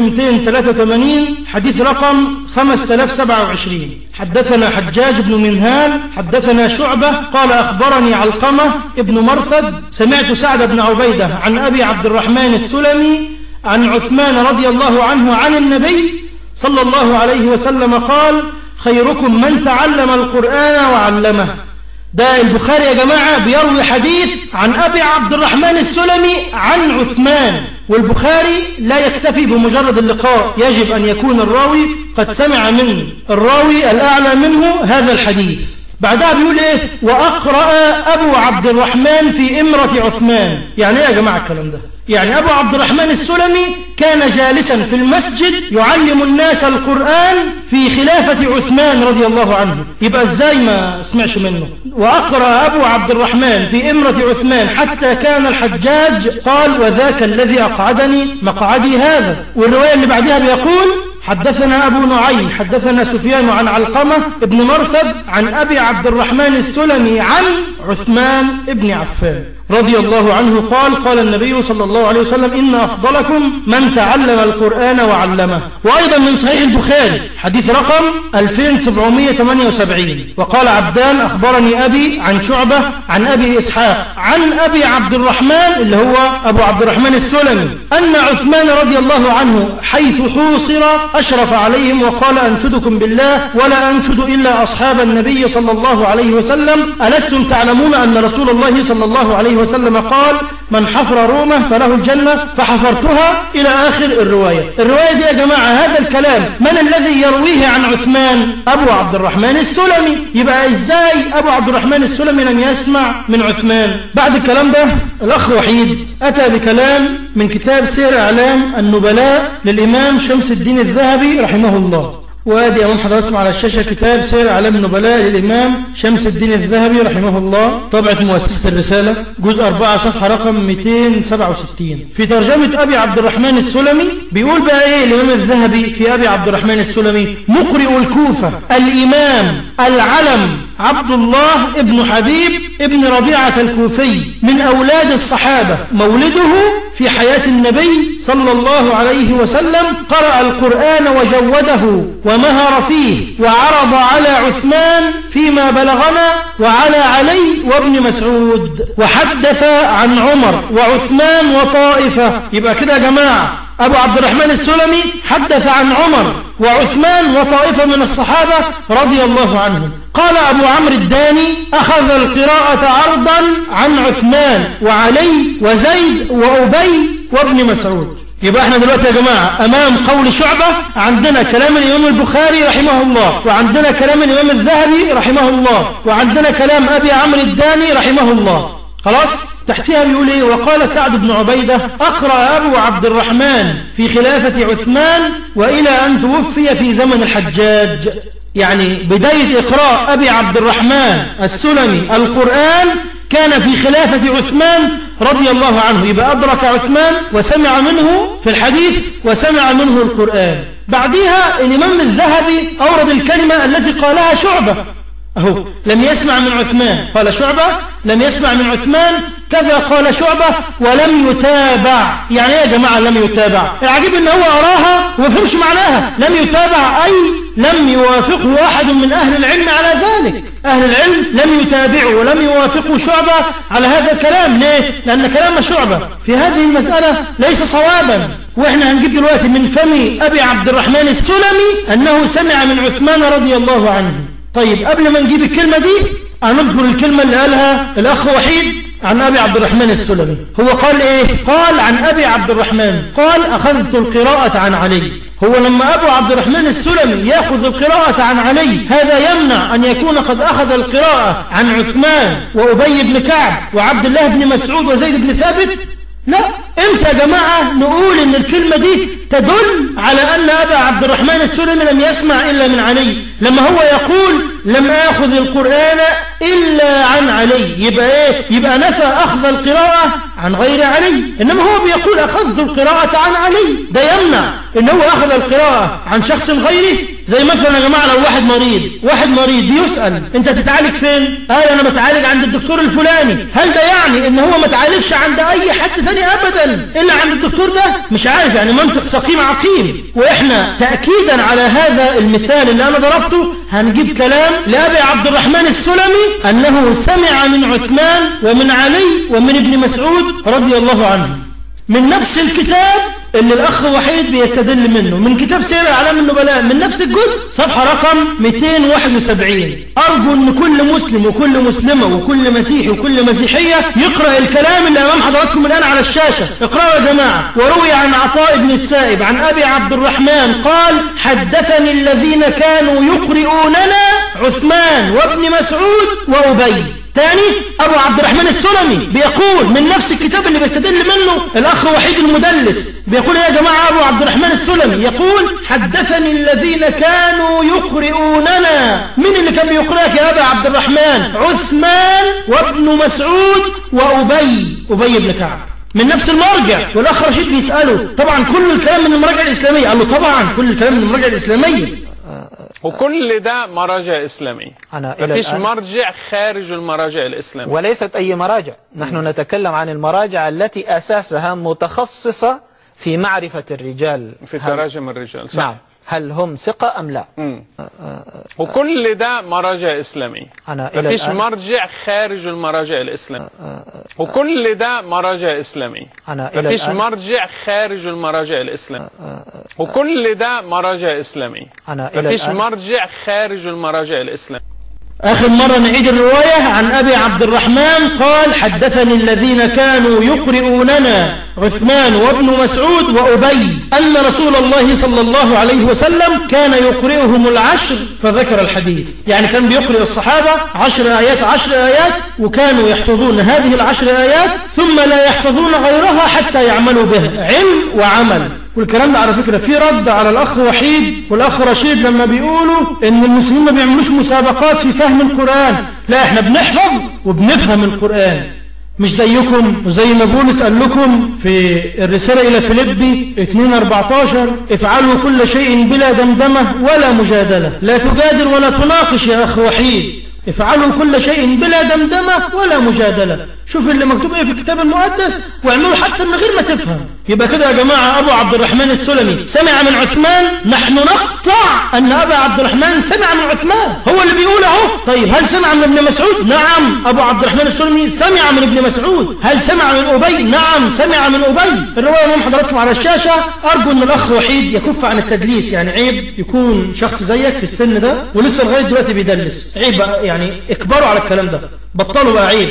1283 حديث رقم 5027 حدثنا حجاج بن منهال حدثنا شعبة قال أخبرني علقمة ابن مرثد سمعت سعد بن عبيدة عن أبي عبد الرحمن السلمي عن عثمان رضي الله عنه عن النبي صلى الله عليه وسلم قال خيركم من تعلم القرآن وعلمه ده البخاري يا جماعة بيروي حديث عن أبي عبد الرحمن السلمي عن عثمان والبخاري لا يكتفي بمجرد اللقاء يجب أن يكون الراوي قد سمع من الراوي الأعلى منه هذا الحديث بعدها بيقول ايه وأقرأ أبو عبد الرحمن في إمرة عثمان يعني ايه يا جماعة الكلام ده يعني أبو عبد الرحمن السلمي كان جالسا في المسجد يعلم الناس القرآن في خلافة عثمان رضي الله عنه يبقى ازاي ما اسمعش منه وأقرأ أبو عبد الرحمن في إمرة عثمان حتى كان الحجاج قال وذاك الذي أقعدني مقعدي هذا والرواية اللي بعدها بيقول حدثنا أبو نعيم حدثنا سفيان عن علقمة ابن مرثد عن أبي عبد الرحمن السلمي عن عثمان ابن عفان رضي الله عنه قال قال النبي صلى الله عليه وسلم إن أفضلكم من تعلم القرآن وعلمه وأيضا من صحيح البخاري حديث رقم 2778 وقال عبدان أخبرني أبي عن شعبة عن أبي إسحاق عن أبي عبد الرحمن اللي هو أبو عبد الرحمن السلمي أن عثمان رضي الله عنه حيث حوصر أشرف عليهم وقال أنشدكم بالله ولا أنشد إلا أصحاب النبي صلى الله عليه وسلم ألستم تعلمون أن رسول الله صلى الله عليه وسلم قال من حفر رومه فله الجنة فحفرتها إلى آخر الرواية الرواية دي يا جماعة هذا الكلام من الذي يرويه عن عثمان أبو عبد الرحمن السلمي يبقى إزاي أبو عبد الرحمن السلمي لم يسمع من عثمان بعد الكلام ده الأخ وحيد أتى بكلام من كتاب سير إعلام النبلاء للإمام شمس الدين الذهبي رحمه الله وادي أمام حضراتكم على الشاشة كتاب سير أعلام النبلاء للإمام شمس الدين الذهبي رحمه الله طبعة مؤسسة الرسالة جزء 4 صفحة رقم 267 في ترجمة أبي عبد الرحمن السلمي بيقول بقى إيه الإمام الذهبي في أبي عبد الرحمن السلمي مقرئ الكوفة الإمام العلم عبد الله ابن حبيب ابن ربيعة الكوفي من أولاد الصحابة مولده في حياة النبي صلى الله عليه وسلم قرأ القرآن وجوده ومهر فيه وعرض على عثمان فيما بلغنا وعلى علي وابن مسعود وحدث عن عمر وعثمان وطائفة يبقى كده يا جماعة أبو عبد الرحمن السلمي حدث عن عمر وعثمان وطائفة من الصحابة رضي الله عنهم قال أبو عمرو الداني أخذ القراءة عرضا عن عثمان وعلي وزيد وأبي وابن مسعود يبقى احنا دلوقتي يا جماعة أمام قول شعبة عندنا كلام الإمام البخاري رحمه الله وعندنا كلام الإمام الذهبي رحمه الله وعندنا كلام أبي عمرو الداني رحمه الله خلاص تحتها بيقول ايه وقال سعد بن عبيدة أقرأ أبو عبد الرحمن في خلافة عثمان وإلى أن توفي في زمن الحجاج يعني بداية إقراء أبي عبد الرحمن السلمي القرآن كان في خلافة عثمان رضي الله عنه يبقى أدرك عثمان وسمع منه في الحديث وسمع منه القرآن بعدها الإمام الذهبي أورد الكلمة التي قالها شعبة أهو لم يسمع من عثمان قال شعبة لم يسمع من عثمان كذا قال شعبة ولم يتابع يعني ايه يا جماعة لم يتابع العجيب ان هو أراها وما فهمش معناها لم يتابع أي لم يوافقه أحد من أهل العلم على ذلك أهل العلم لم يتابعوا ولم يوافقوا شعبة على هذا الكلام ليه؟ لأن كلام شعبة في هذه المسألة ليس صوابا وإحنا هنجيب دلوقتي من فم أبي عبد الرحمن السلمي أنه سمع من عثمان رضي الله عنه طيب قبل ما نجيب الكلمة دي هنذكر الكلمة اللي قالها الأخ وحيد عن أبي عبد الرحمن السلمي هو قال إيه قال عن أبي عبد الرحمن قال أخذت القراءة عن علي هو لما أبو عبد الرحمن السلمي يأخذ القراءة عن علي هذا يمنع أن يكون قد أخذ القراءة عن عثمان وأبي بن كعب وعبد الله بن مسعود وزيد بن ثابت لا امتى يا جماعة نقول ان الكلمة دي تدل على ان ابا عبد الرحمن السلمي لم يسمع الا من علي لما هو يقول لم اخذ القرآن الا عن علي يبقى ايه يبقى نفى اخذ القراءة عن غير علي انما هو بيقول اخذت القراءة عن علي ده يمنع ان هو اخذ القراءة عن شخص غيره زي مثلا يا جماعة لو واحد مريض واحد مريض بيسأل انت تتعالج فين قال انا بتعالج عند الدكتور الفلاني هل ده يعني ان هو ما تعالجش عند اي حد تاني ابدا الا عند الدكتور ده مش عارف يعني منطق سقيم عقيم واحنا تأكيدا على هذا المثال اللي انا ضربته هنجيب كلام لأبي عبد الرحمن السلمي انه سمع من عثمان ومن علي ومن ابن مسعود رضي الله عنه من نفس الكتاب اللي الأخ وحيد بيستدل منه من كتاب سير أعلام النبلاء من نفس الجزء صفحة رقم 271 أرجو أن كل مسلم وكل مسلمة وكل مسيحي وكل مسيحية يقرأ الكلام اللي أمام حضراتكم الآن على الشاشة اقرأوا يا جماعة وروي عن عطاء بن السائب عن أبي عبد الرحمن قال حدثني الذين كانوا يقرؤوننا عثمان وابن مسعود وأبي تاني أبو عبد الرحمن السلمي بيقول من نفس الكتاب اللي بيستدل منه الأخ وحيد المدلس بيقول يا جماعة أبو عبد الرحمن السلمي يقول حدثني الذين كانوا يقرؤوننا من اللي كان بيقرأك يا أبا عبد الرحمن عثمان وابن مسعود وأبي أبي بن كعب من نفس المرجع والأخ رشيد بيسأله طبعا كل الكلام من المراجع الإسلامية قال له طبعا كل الكلام من المراجع الإسلامية وكل ده مراجع إسلامية أنا إلى مفيش الآن مرجع خارج المراجع الإسلامية وليست أي مراجع نحن نتكلم عن المراجع التي أساسها متخصصة في معرفة الرجال في هل- تراجم الرجال صح نعم هل هم ثقة أم لا مم. وكل ده مراجع إسلامية أنا إلى مفيش الآن مرجع خارج المراجع الإسلامية وكل ده مراجع إسلامية أنا إلى مفيش الآن مرجع خارج المراجع الإسلامية وكل ده مراجع إسلامية أنا إلى مفيش الآن مرجع خارج المراجع الإسلامية آخر مرة نعيد الرواية عن أبي عبد الرحمن قال حدثني الذين كانوا يقرؤوننا عثمان وابن مسعود وأبي أن رسول الله صلى الله عليه وسلم كان يقرئهم العشر فذكر الحديث يعني كان بيقرئ الصحابة عشر آيات عشر آيات وكانوا يحفظون هذه العشر آيات ثم لا يحفظون غيرها حتى يعملوا بها علم وعمل والكلام ده على فكرة في رد على الأخ وحيد والأخ رشيد لما بيقولوا إن المسلمين ما بيعملوش مسابقات في فهم القرآن لا إحنا بنحفظ وبنفهم القرآن مش زيكم وزي ما بولس قال لكم في الرسالة إلى فيليبي 2:14 افعلوا كل شيء بلا دمدمة ولا مجادلة لا تجادل ولا تناقش يا أخ وحيد افعلوا كل شيء بلا دمدمة ولا مجادلة شوف اللي مكتوب ايه في الكتاب المقدس واعملوا حتى من غير ما تفهم يبقى كده يا جماعة أبو عبد الرحمن السلمي سمع من عثمان نحن نقطع أن أبا عبد الرحمن سمع من عثمان هو اللي بيقول اهو طيب هل سمع من ابن مسعود نعم أبو عبد الرحمن السلمي سمع من ابن مسعود هل سمع من أبي نعم سمع من أبي الرواية امام حضراتكم على الشاشة أرجو أن الأخ وحيد يكف عن التدليس يعني عيب يكون شخص زيك في السن ده ولسه لغاية دلوقتي بيدلس عيب بقى يعني اكبروا على الكلام ده بطلوا بقى عيب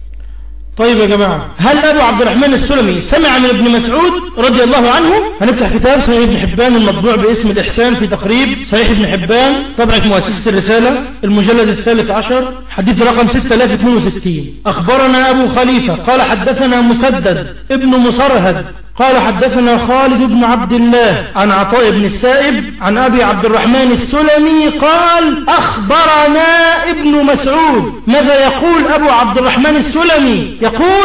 طيب يا جماعة هل أبو عبد الرحمن السلمي سمع من ابن مسعود رضي الله عنه هنفتح كتاب صحيح ابن حبان المطبوع باسم الإحسان في تقريب صحيح ابن حبان طبعة مؤسسة الرسالة المجلد الثالث عشر حديث رقم 6062 أخبرنا أبو خليفة قال حدثنا مسدد ابن مصرهد قال حدثنا خالد بن عبد الله عن عطاء بن السائب عن أبي عبد الرحمن السلمي قال أخبرنا ابن مسعود ماذا يقول أبو عبد الرحمن السلمي يقول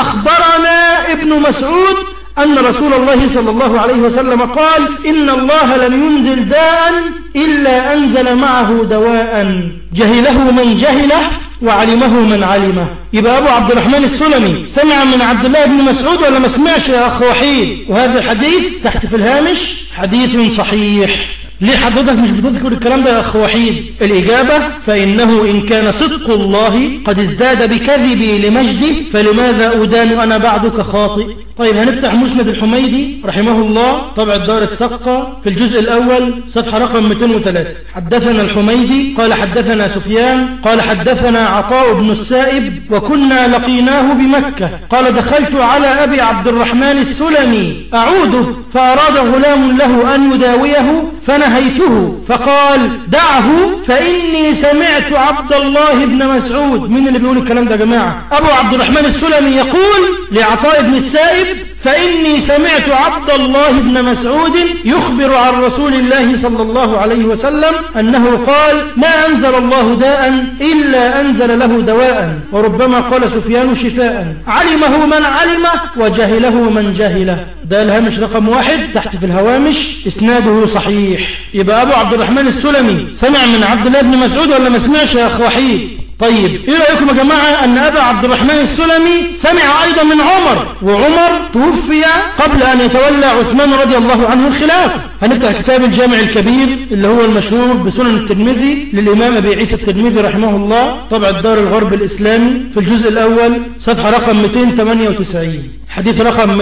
أخبرنا ابن مسعود أن رسول الله صلى الله عليه وسلم قال إن الله لم ينزل داء إلا أنزل معه دواء جهله من جهله وعلمه من علمه يبقى أبو عبد الرحمن السلمي سمع من عبد الله بن مسعود ولا ما سمعش يا أخ وحيد وهذا الحديث تحت في الهامش حديث صحيح ليه حضرتك مش بتذكر الكلام ده يا أخ وحيد الإجابة فإنه إن كان صدق الله قد ازداد بكذبي لمجدي فلماذا أدان أنا بعدك خاطئ طيب هنفتح مسند الحميدي رحمه الله طبع الدار السقة في الجزء الأول صفحة رقم 203 حدثنا الحميدي قال حدثنا سفيان قال حدثنا عطاء بن السائب وكنا لقيناه بمكة قال دخلت على أبي عبد الرحمن السلمي أعوده فأراد غلام له أن يداويه فنهيته فقال دعه فإني سمعت عبد الله بن مسعود من اللي بيقول الكلام ده يا جماعة أبو عبد الرحمن السلمي يقول لعطاء بن السائب فإني سمعت عبد الله بن مسعود يخبر عن رسول الله صلى الله عليه وسلم أنه قال ما أنزل الله داء إلا أنزل له دواء وربما قال سفيان شفاء علمه من علمه وجهله من جهله ده الهامش رقم واحد تحت في الهوامش إسناده صحيح يبقى أبو عبد الرحمن السلمي سمع من عبد الله بن مسعود ولا ما سمعش يا أخ وحيد طيب ايه رأيكم يا جماعة ان ابا عبد الرحمن السلمي سمع ايضا من عمر وعمر توفي قبل ان يتولى عثمان رضي الله عنه الخلافة هنفتح كتاب الجامع الكبير اللي هو المشهور بسنن الترمذي للامام ابي عيسى الترمذي رحمه الله طبع الدار الغرب الاسلامي في الجزء الاول صفحة رقم 298 حديث رقم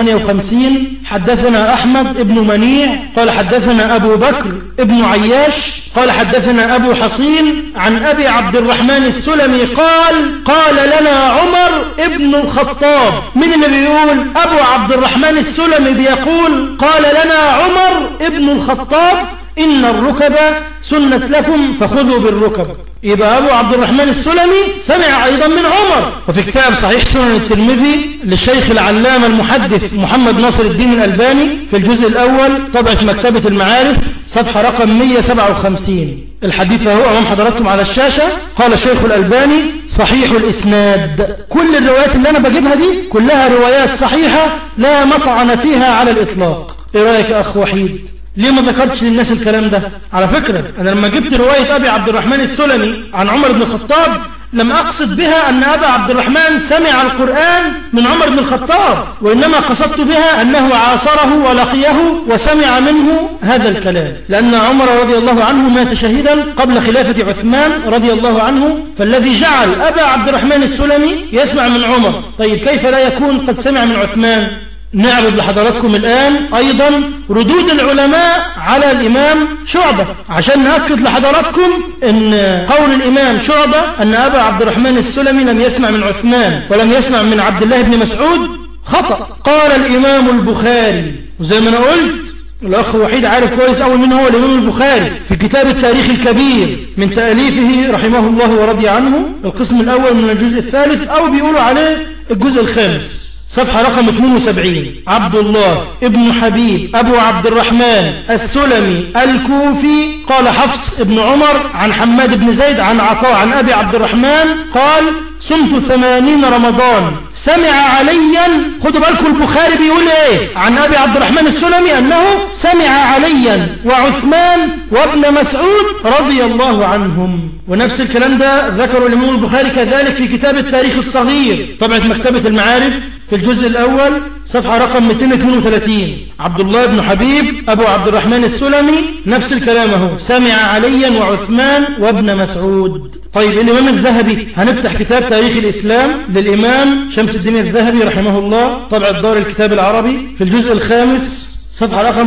258 حدثنا أحمد بن منيع قال حدثنا أبو بكر ابن عياش قال حدثنا أبو حصين عن أبي عبد الرحمن السلمي قال قال لنا عمر ابن الخطاب من اللي بيقول أبو عبد الرحمن السلمي بيقول قال لنا عمر ابن الخطاب إن الركب سنة لكم فخذوا بالركب يبقى أبو عبد الرحمن السلمي سمع أيضا من عمر وفي كتاب صحيح سنن الترمذي للشيخ العلامة المحدث محمد ناصر الدين الألباني في الجزء الأول طبعة مكتبة المعارف صفحة رقم 157 الحديث هو أمام حضراتكم على الشاشة قال الشيخ الألباني صحيح الإسناد كل الروايات اللي أنا بجيبها دي كلها روايات صحيحة لا مطعن فيها على الإطلاق إيه رأيك يا أخ وحيد ليه ما ذكرتش للناس الكلام ده على فكرة أنا لما جبت رواية أبي عبد الرحمن السلمي عن عمر بن الخطاب لم أقصد بها أن أبا عبد الرحمن سمع القرآن من عمر بن الخطاب وإنما قصدت بها أنه عاصره ولقيه وسمع منه هذا الكلام لأن عمر رضي الله عنه مات شهيدا قبل خلافة عثمان رضي الله عنه فالذي جعل أبا عبد الرحمن السلمي يسمع من عمر طيب كيف لا يكون قد سمع من عثمان نعرض لحضراتكم الآن أيضا ردود العلماء على الإمام شعبة عشان نأكد لحضراتكم أن قول الإمام شعبة أن أبا عبد الرحمن السلمي لم يسمع من عثمان ولم يسمع من عبد الله بن مسعود خطأ قال الإمام البخاري وزي ما أنا قلت الأخ وحيد عارف كويس أول من هو الإمام البخاري في كتاب التاريخ الكبير من تأليفه رحمه الله ورضي عنه القسم الأول من الجزء الثالث أو بيقولوا عليه الجزء الخامس صفحة رقم 72 عبد الله ابن حبيب أبو عبد الرحمن السلمي الكوفي قال حفص ابن عمر عن حماد بن زيد عن عطاء عن أبي عبد الرحمن قال صمت ثمانين رمضان سمع عليا خدوا بالكم البخاري بيقول ايه عن أبي عبد الرحمن السلمي أنه سمع عليا وعثمان وابن مسعود رضي الله عنهم ونفس الكلام ده ذكره الإمام البخاري كذلك في كتاب التاريخ الصغير طبعة مكتبة المعارف في الجزء الأول صفحة رقم 232 عبد الله بن حبيب أبو عبد الرحمن السلمي نفس الكلام هو سمع عليا وعثمان وابن مسعود طيب الإمام الذهبي هنفتح كتاب تاريخ الإسلام للإمام شمس الدين الذهبي رحمه الله طبع دار الكتاب العربي في الجزء الخامس صفحة رقم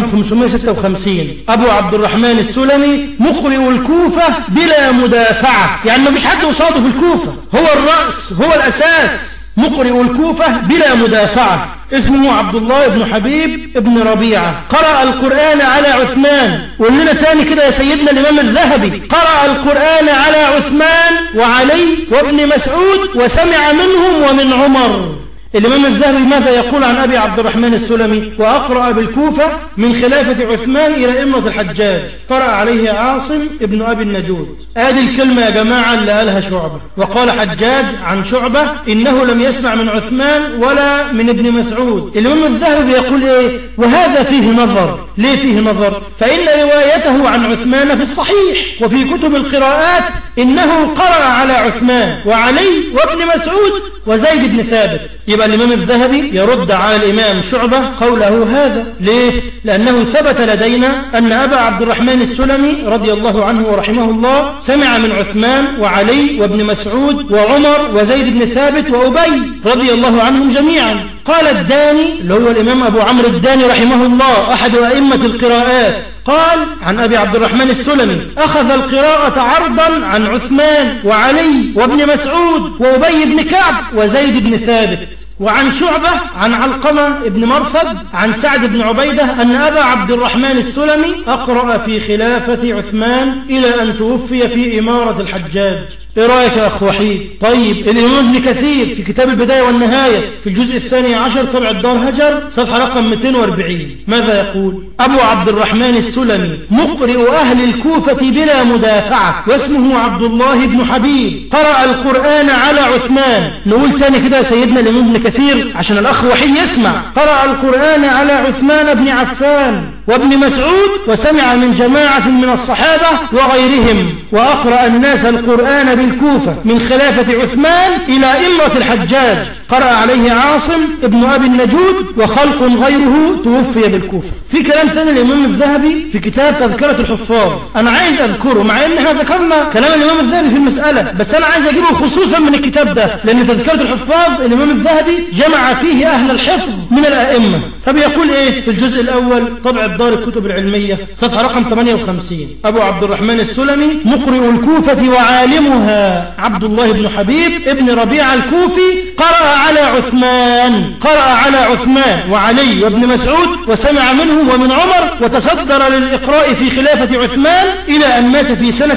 556 أبو عبد الرحمن السلمي مقرئ الكوفة بلا مدافعة يعني ما فيش حد قصاده في الكوفة هو الرأس هو الأساس مقرئ الكوفة بلا مدافعة اسمه عبد الله بن حبيب بن ربيعة قرأ القرآن على عثمان قول لنا تاني كده يا سيدنا الإمام الذهبي قرأ القرآن على عثمان وعلي وابن مسعود وسمع منهم ومن عمر الإمام الذهبي ماذا يقول عن أبي عبد الرحمن السلمي وأقرأ بالكوفة من خلافة عثمان إلى إمرة الحجاج قرأ عليه عاصم ابن أبي النجود آدي الكلمة يا جماعة اللي قالها شعبة وقال حجاج عن شعبة إنه لم يسمع من عثمان ولا من ابن مسعود الإمام الذهبي يقول إيه وهذا فيه نظر ليه فيه نظر فإن روايته عن عثمان في الصحيح وفي كتب القراءات إنه قرأ على عثمان وعلي وابن مسعود وزيد بن ثابت يبقى الإمام الذهبي يرد على الإمام شعبة قوله هذا ليه؟ لأنه ثبت لدينا أن أبا عبد الرحمن السلمي رضي الله عنه ورحمه الله سمع من عثمان وعلي وابن مسعود وعمر وزيد بن ثابت وأبي رضي الله عنهم جميعا قال الداني اللي هو الإمام أبو عمرو الداني رحمه الله أحد أئمة القراءات قال عن أبي عبد الرحمن السلمي أخذ القراءة عرضا عن عثمان وعلي وابن مسعود وأبي بن كعب وزيد بن ثابت وعن شعبة عن علقمة بن مرثد عن سعد بن عبيدة أن أبا عبد الرحمن السلمي أقرأ في خلافة عثمان إلى أن توفي في إمارة الحجاج إيه رأيك يا أخ وحيد طيب الإمام ابن كثير في كتاب البداية والنهاية في الجزء الثاني عشر طبع الدار هجر صفحة رقم 240 ماذا يقول أبو عبد الرحمن السلمي مقرئ أهل الكوفة بلا مدافعة واسمه عبد الله بن حبيب قرأ القرآن على عثمان نقول تاني كده يا سيدنا الإمام ابن كثير عشان الأخ وحيد يسمع قرأ القرآن على عثمان بن عفان وابن مسعود وسمع من جماعة من الصحابة وغيرهم وأقرأ الناس القرآن بالكوفة من خلافة عثمان إلى إمرة الحجاج قرأ عليه عاصم ابن أبي النجود وخلق غيره توفي بالكوفة في كلام ثاني الإمام الذهبي في كتاب تذكرة الحفاظ أنا عايز أذكره مع إن احنا ذكرنا كلام الإمام الذهبي في المسألة بس أنا عايز أجيبه خصوصا من الكتاب ده لأن تذكرة الحفاظ الإمام الذهبي جمع فيه أهل الحفظ من الأئمة فبيقول إيه في الجزء الأول طبع دار الكتب العلمية صفحة رقم 58 أبو عبد الرحمن السلمي مقرئ الكوفة وعالمها عبد الله بن حبيب ابن ربيعة الكوفي قرأ على عثمان قرأ على عثمان وعلي وابن مسعود وسمع منه ومن عمر وتصدر للإقراء في خلافة عثمان إلى أن مات في سنة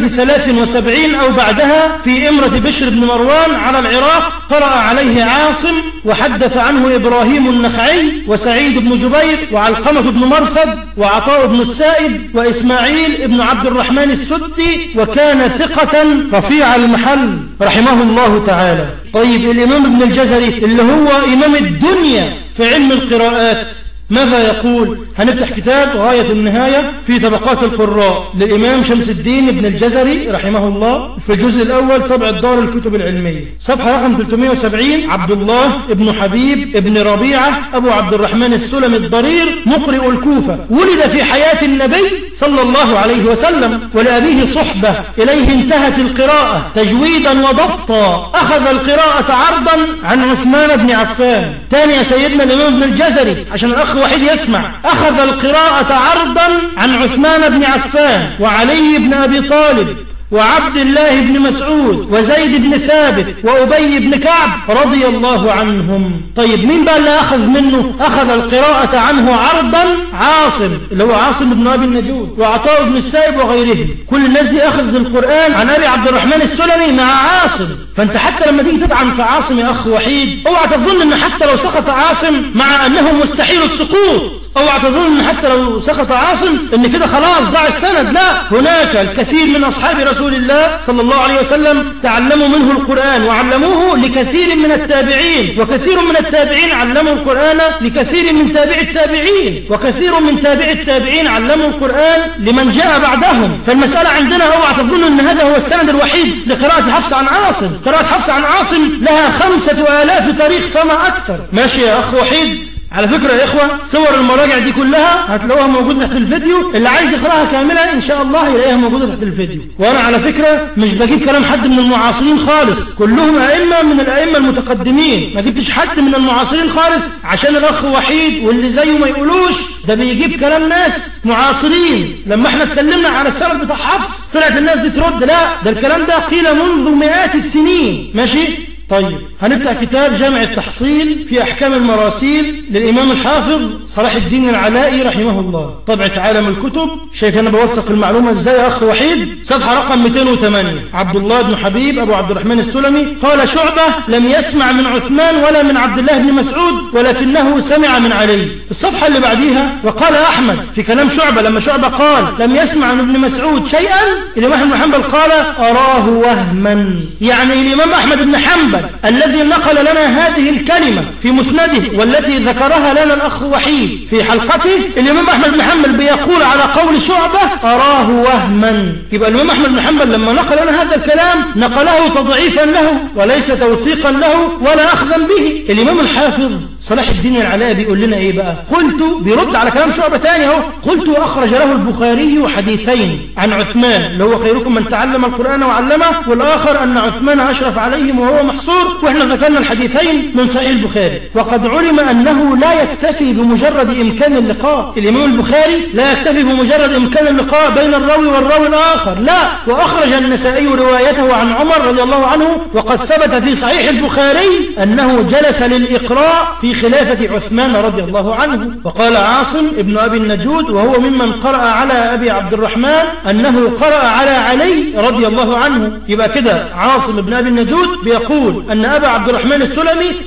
73 أو بعدها في إمرة بشر بن مروان على العراق قرأ عليه عاصم وحدث عنه إبراهيم النخعي وسعيد بن جبير وعلقمة بن مرثد وعطاء بن السائب وإسماعيل بن عبد الرحمن السدي وكان ثقة رفيع المحل رحمه الله تعالى طيب الإمام ابن الجزري اللي هو إمام الدنيا في علم القراءات ماذا يقول هنفتح كتاب غاية النهاية في طبقات القراء للإمام شمس الدين ابن الجزري رحمه الله في الجزء الأول طبع الدار الكتب العلمية صفحة رقم 370 عبد الله ابن حبيب ابن ربيعة أبو عبد الرحمن السلم الضرير مقرئ الكوفة ولد في حياة النبي صلى الله عليه وسلم ولأبيه صحبة إليه انتهت القراءة تجويدا وضبطا أخذ القراءة عرضا عن عثمان بن عفان ثاني سيدنا الإمام ابن الجزري عشان الأخ وحيد يسمع أخذ القراءة عرضا عن عثمان بن عفان وعلي بن أبي طالب وعبد الله بن مسعود وزيد بن ثابت وأبي بن كعب رضي الله عنهم طيب مين بقى اللي أخذ منه أخذ القراءة عنه عرضا عاصم اللي هو عاصم بن أبي النجود وعطاء بن السائب وغيرهم كل الناس دي أخذت القرآن عن أبي عبد الرحمن السلمي مع عاصم فأنت حتى لما تيجي تطعن في عاصم يا أخ وحيد اوعى تظن أن حتى لو سقط عاصم مع أنه مستحيل السقوط اوعى تظن ان حتى لو سقط عاصم ان كده خلاص ضاع السند لا هناك الكثير من اصحاب رسول الله صلى الله عليه وسلم تعلموا منه القران وعلموه لكثير من التابعين وكثير من التابعين علموا القران لكثير من تابع التابعين وكثير من تابع التابعين علموا القران لمن جاء بعدهم فالمساله عندنا اوعى تظن ان هذا هو السند الوحيد لقراءه حفص عن عاصم قراءه حفص عن عاصم لها خمسه الاف طريق فما اكثر ماشي يا اخ وحيد على فكرة يا إخوة صور المراجع دي كلها هتلاقوها موجودة تحت الفيديو اللي عايز يقرأها كاملة إن شاء الله يلاقيها موجودة تحت الفيديو وأنا على فكرة مش بجيب كلام حد من المعاصرين خالص كلهم أئمة من الأئمة المتقدمين ما جبتش حد من المعاصرين خالص عشان الأخ وحيد واللي زيه ما يقولوش ده بيجيب كلام ناس معاصرين لما احنا اتكلمنا على السند بتاع حفص طلعت الناس دي ترد لا ده الكلام ده قيل منذ مئات السنين ماشي طيب هنفتح كتاب جامع التحصيل في أحكام المراسيل للإمام الحافظ صلاح الدين العلائي رحمه الله طبعة عالم الكتب شايف أنا بوثق المعلومة إزاي يا أخ وحيد صفحة رقم 208 عبد الله بن حبيب أبو عبد الرحمن السلمي قال شعبة لم يسمع من عثمان ولا من عبد الله بن مسعود ولكنه سمع من علي الصفحة اللي بعديها وقال أحمد في كلام شعبة لما شعبة قال لم يسمع من ابن مسعود شيئا الإمام أحمد بن حنبل قال أراه وهما يعني الإمام أحمد بن حنبل الذي نقل لنا هذه الكلمة في مسنده والتي ذكرها لنا الأخ وحيد في حلقته الإمام أحمد بن حنبل بيقول على قول شعبة أراه وهما يبقى الإمام أحمد بن حنبل لما نقل لنا هذا الكلام نقله تضعيفا له وليس توثيقا له ولا أخذا به الإمام الحافظ صلاح الدين العلاء بيقول لنا ايه بقى قلت بيرد على كلام شعبة تاني اهو قلت اخرج له البخاري حديثين عن عثمان اللي هو خيركم من تعلم القرآن وعلمه والاخر ان عثمان اشرف عليهم وهو محصور واحنا ذكرنا الحديثين من صحيح البخاري وقد علم انه لا يكتفي بمجرد امكان اللقاء الامام البخاري لا يكتفي بمجرد امكان اللقاء بين الراوي والراوي الاخر لا واخرج النسائي روايته عن عمر رضي الله عنه وقد ثبت في صحيح البخاري انه جلس للاقراء في خلافة عثمان رضي الله عنه وقال عاصم ابن أبي النجود وهو ممن قرأ على أبي عبد الرحمن أنه قرأ على علي رضي الله عنه يبقى كده عاصم ابن أبي النجود بيقول أن أبا عبد الرحمن السلمي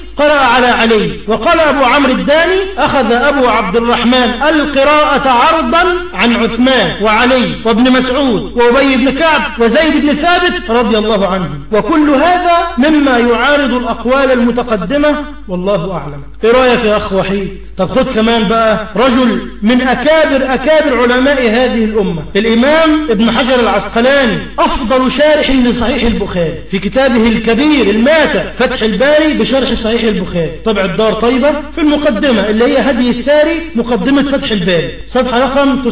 قرأ على علي وقال أبو عمرو الداني أخذ أبو عبد الرحمن القراءة عرضا عن عثمان وعلي وابن مسعود وأبي بن كعب وزيد بن ثابت رضي الله عنهم وكل هذا مما يعارض الأقوال المتقدمة والله أعلم إيه رأيك يا أخ وحيد طب خد كمان بقى رجل من أكابر أكابر علماء هذه الأمة الإمام ابن حجر العسقلاني أفضل شارح لصحيح البخاري في كتابه الكبير الماتع فتح الباري بشرح صحيح البخاري طبع الدار طيبة في المقدمة اللي هي هدي الساري مقدمة فتح الباري صفحة رقم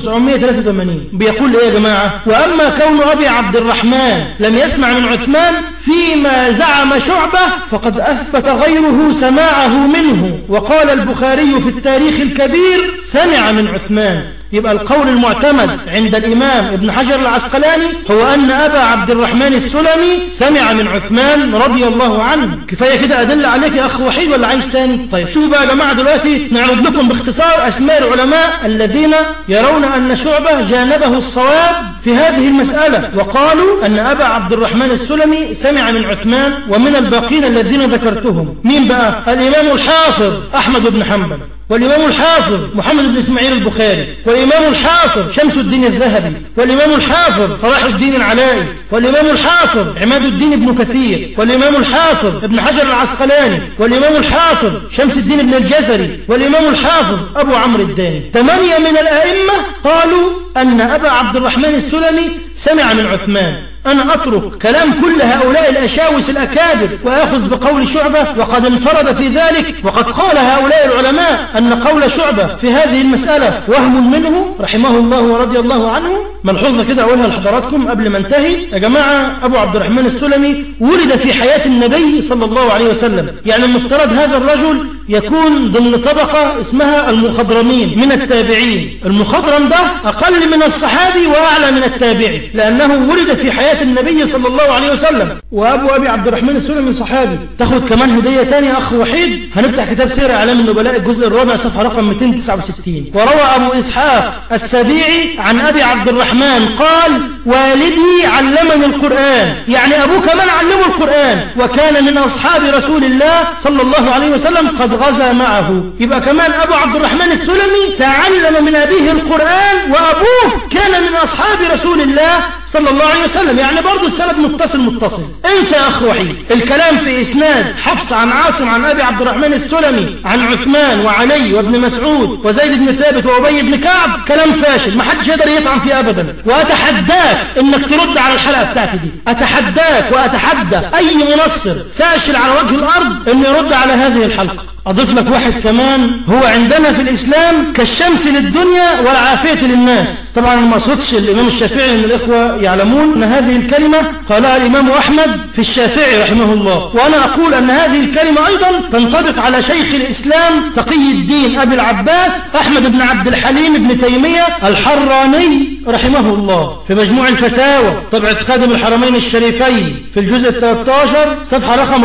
983 بيقول إيه يا جماعة وأما كون أبي عبد الرحمن لم يسمع من عثمان فيما زعم شعبة فقد أثبت غيره سماعه منه وقال البخاري في التاريخ الكبير سمع من عثمان يبقى القول المعتمد عند الإمام ابن حجر العسقلاني هو أن أبا عبد الرحمن السلمي سمع من عثمان رضي الله عنه كفاية كده أدل عليك يا أخ وحيد ولا عايز تاني طيب شوفوا بقى يا جماعة دلوقتي نعرض لكم باختصار أسماء العلماء الذين يرون أن شعبة جانبه الصواب في هذه المسألة وقالوا أن أبا عبد الرحمن السلمي سمع من عثمان ومن الباقين الذين ذكرتهم مين بقى الإمام الحافظ أحمد بن حنبل والإمام الحافظ محمد بن إسماعيل البخاري والإمام الحافظ شمس الدين الذهبي والإمام الحافظ صلاح الدين العلائي والإمام الحافظ عماد الدين بن كثير والإمام الحافظ ابن حجر العسقلاني والإمام الحافظ شمس الدين بن الجزري والإمام الحافظ أبو عمرو الداني ثمانية من الأئمة قالوا أن أبا عبد الرحمن السلمي سمع من عثمان أنا أترك كلام كل هؤلاء الأشاوس الأكابر وأخذ بقول شعبة وقد انفرد في ذلك وقد قال هؤلاء العلماء أن قول شعبة في هذه المسألة وهم منه رحمه الله ورضي الله عنه ملحوظة كده أقولها لحضراتكم قبل ما انتهي يا جماعة أبو عبد الرحمن السلمي ولد في حياة النبي صلى الله عليه وسلم يعني المفترض هذا الرجل يكون ضمن طبقة اسمها المخضرمين من التابعين المخضرم ده أقل من الصحابي وأعلى من التابعي لأنه ولد في حياة النبي صلى الله عليه وسلم وأبو أبي عبد الرحمن السلمي صحابي تاخد كمان هدية تانية أخ وحيد هنفتح كتاب سير أعلام النبلاء الجزء الرابع صفحة رقم 269 وروى أبو إسحاق السبيعي عن أبي عبد الرحمن قال والدي علمني القرآن يعني أبوه كمان علمه القرآن وكان من أصحاب رسول الله صلى الله عليه وسلم قد غزا معه يبقى كمان أبو عبد الرحمن السلمي تعلم من أبيه القرآن وأبوه كان من أصحاب رسول الله صلى الله عليه وسلم يعني برضه السند متصل متصل انسى يا أخ وحيد الكلام في إسناد حفص عن عاصم عن أبي عبد الرحمن السلمي عن عثمان وعلي وابن مسعود وزيد بن ثابت وأبي بن كعب كلام فاشل ما حدش يقدر يطعن فيه أبدا وأتحداك إنك ترد على الحلقة بتاعتي دي أتحداك وأتحدى أي منصر فاشل على وجه الأرض إنه يرد على هذه الحلقة أضيف لك واحد كمان هو عندنا في الإسلام كالشمس للدنيا والعافية للناس طبعا ما اقصدش الإمام الشافعي أن الإخوة يعلمون أن هذه الكلمة قالها الإمام أحمد في الشافعي رحمه الله وأنا أقول أن هذه الكلمة أيضا تنطبق على شيخ الإسلام تقي الدين أبي العباس أحمد بن عبد الحليم بن تيمية الحراني رحمه الله في مجموع الفتاوى طبعة خادم الحرمين الشريفين في الجزء 13 صفحة رقم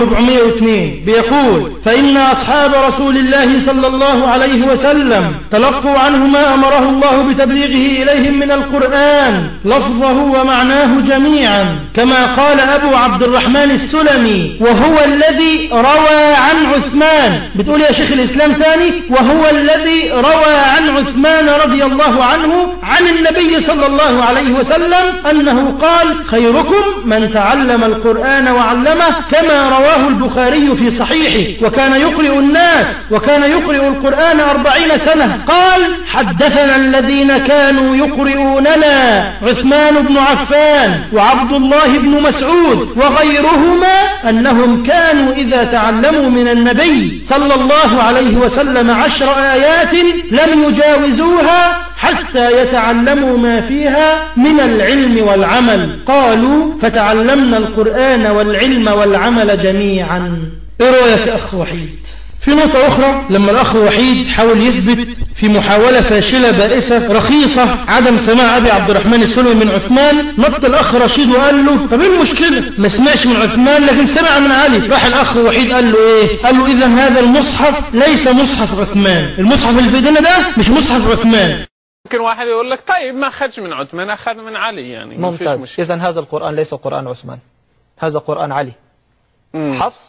402 بيقول فإن أصحاب رسول الله صلى الله عليه وسلم تلقوا عنه ما أمره الله بتبليغه إليهم من القرآن لفظه ومعناه جميعا كما قال أبو عبد الرحمن السلمي وهو الذي روى عن عثمان بتقول يا شيخ الإسلام تاني وهو الذي روى عن عثمان رضي الله عنه عن النبي صلى الله عليه وسلم أنه قال خيركم من تعلم القرآن وعلمه كما رواه البخاري في صحيحه وكان يقرئ الناس وكان يقرئ القرآن أربعين سنة قال حدثنا الذين كانوا يقرئوننا عثمان بن عفان وعبد الله بن مسعود وغيرهما أنهم كانوا إذا تعلموا من النبي صلى الله عليه وسلم عشر آيات لم يجاوزوها حتى يتعلموا ما فيها من العلم والعمل قالوا فتعلمنا القرآن والعلم والعمل جميعا ايه رأيك يا أخ وحيد في نقطة أخرى لما الأخ وحيد حاول يثبت في محاولة فاشلة بائسة رخيصة عدم سماع أبي عبد الرحمن السلمي من عثمان نط الأخ رشيد وقال له طب إيه المشكلة ما سمعش من عثمان لكن سمع من علي راح الأخ وحيد قال له إيه قال له إذا هذا المصحف ليس مصحف عثمان المصحف اللي في ايدينا ده مش مصحف عثمان ممكن واحد يقول لك طيب ما أخذش من عثمان أخذ من علي يعني ما فيش ممتاز مشكلة إذا هذا القرآن ليس قرآن عثمان هذا قرآن علي حفص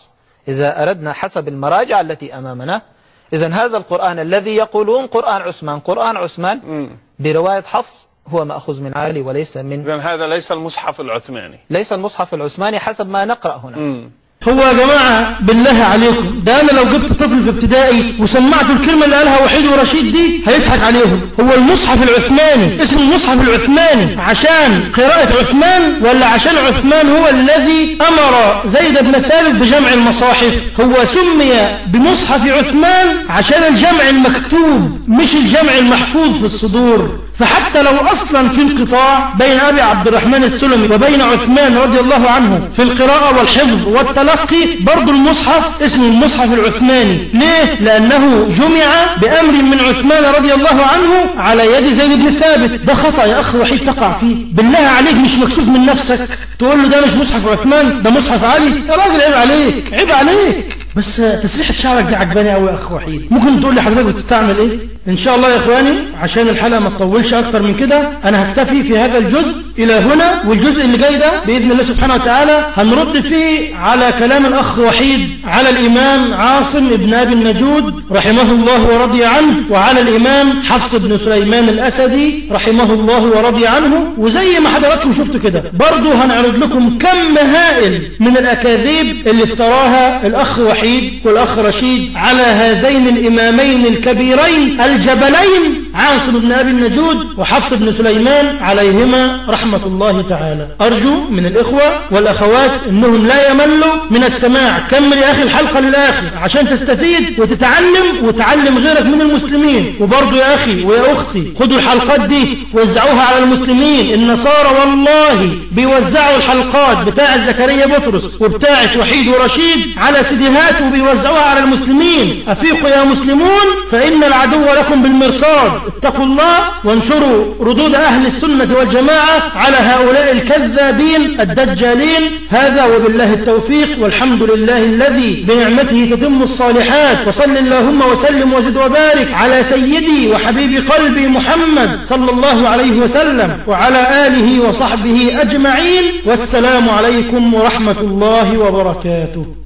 إذا أردنا حسب المراجع التي أمامنا إذا هذا القرآن الذي يقولون قرآن عثمان قرآن عثمان برواية حفص هو مأخوذ من علي وليس من إذا هذا ليس المصحف العثماني ليس المصحف العثماني حسب ما نقرأ هنا هو يا جماعة بالله عليكم ده أنا لو جبت طفل في ابتدائي وسمعته الكلمة اللي قالها وحيد ورشيد دي هيضحك عليهم هو المصحف العثماني اسمه المصحف العثماني عشان قراءة عثمان ولا عشان عثمان هو الذي أمر زيد بن ثابت بجمع المصاحف هو سمي بمصحف عثمان عشان الجمع المكتوب مش الجمع المحفوظ في الصدور فحتى لو أصلا في انقطاع بين أبي عبد الرحمن السلمي وبين عثمان رضي الله عنه في القراءة والحفظ والتلقي برضو المصحف اسمه المصحف العثماني ليه؟ لأنه جمع بأمر من عثمان رضي الله عنه على يد زيد بن ثابت ده خطأ يا أخ وحيد تقع فيه بالله عليك مش مكسوف من نفسك تقول له ده مش مصحف عثمان ده مصحف علي يا راجل عيب عليك عيب عليك بس تسريحة شعرك دي عجباني قوي يا اخ وحيد ممكن تقول لي حضرتك بتستعمل ايه ان شاء الله يا اخواني عشان الحلقة ما تطولش اكتر من كده انا هكتفي في هذا الجزء الى هنا والجزء اللي جاي ده باذن الله سبحانه وتعالى هنرد فيه على كلام الاخ وحيد على الامام عاصم ابن ابي النجود رحمه الله ورضي عنه وعلى الامام حفص بن سليمان الاسدي رحمه الله ورضي عنه وزي ما حضراتكم شفتوا كده برضه هنعرض لكم كم هائل من الاكاذيب اللي افتراها الاخ وحيد والأخ رشيد على هذين الإمامين الكبيرين الجبلين عاصم بن أبي النجود وحفص بن سليمان عليهما رحمة الله تعالى أرجو من الإخوة والأخوات أنهم لا يملوا من السماع كمل يا أخي الحلقة للآخر عشان تستفيد وتتعلم وتعلم غيرك من المسلمين وبرضو يا أخي ويا أختي خدوا الحلقات دي وزعوها على المسلمين النصارى والله بيوزعوا الحلقات بتاعة زكريا بطرس وبتاعة وحيد ورشيد على سيديهات وبيوزعوها على المسلمين أفيقوا يا مسلمون فإن العدو لكم بالمرصاد اتقوا الله وانشروا ردود أهل السنة والجماعة على هؤلاء الكذابين الدجالين هذا وبالله التوفيق والحمد لله الذي بنعمته تتم الصالحات وصل اللهم وسلم وزد وبارك على سيدي وحبيب قلبي محمد صلى الله عليه وسلم وعلى آله وصحبه أجمعين والسلام عليكم ورحمة الله وبركاته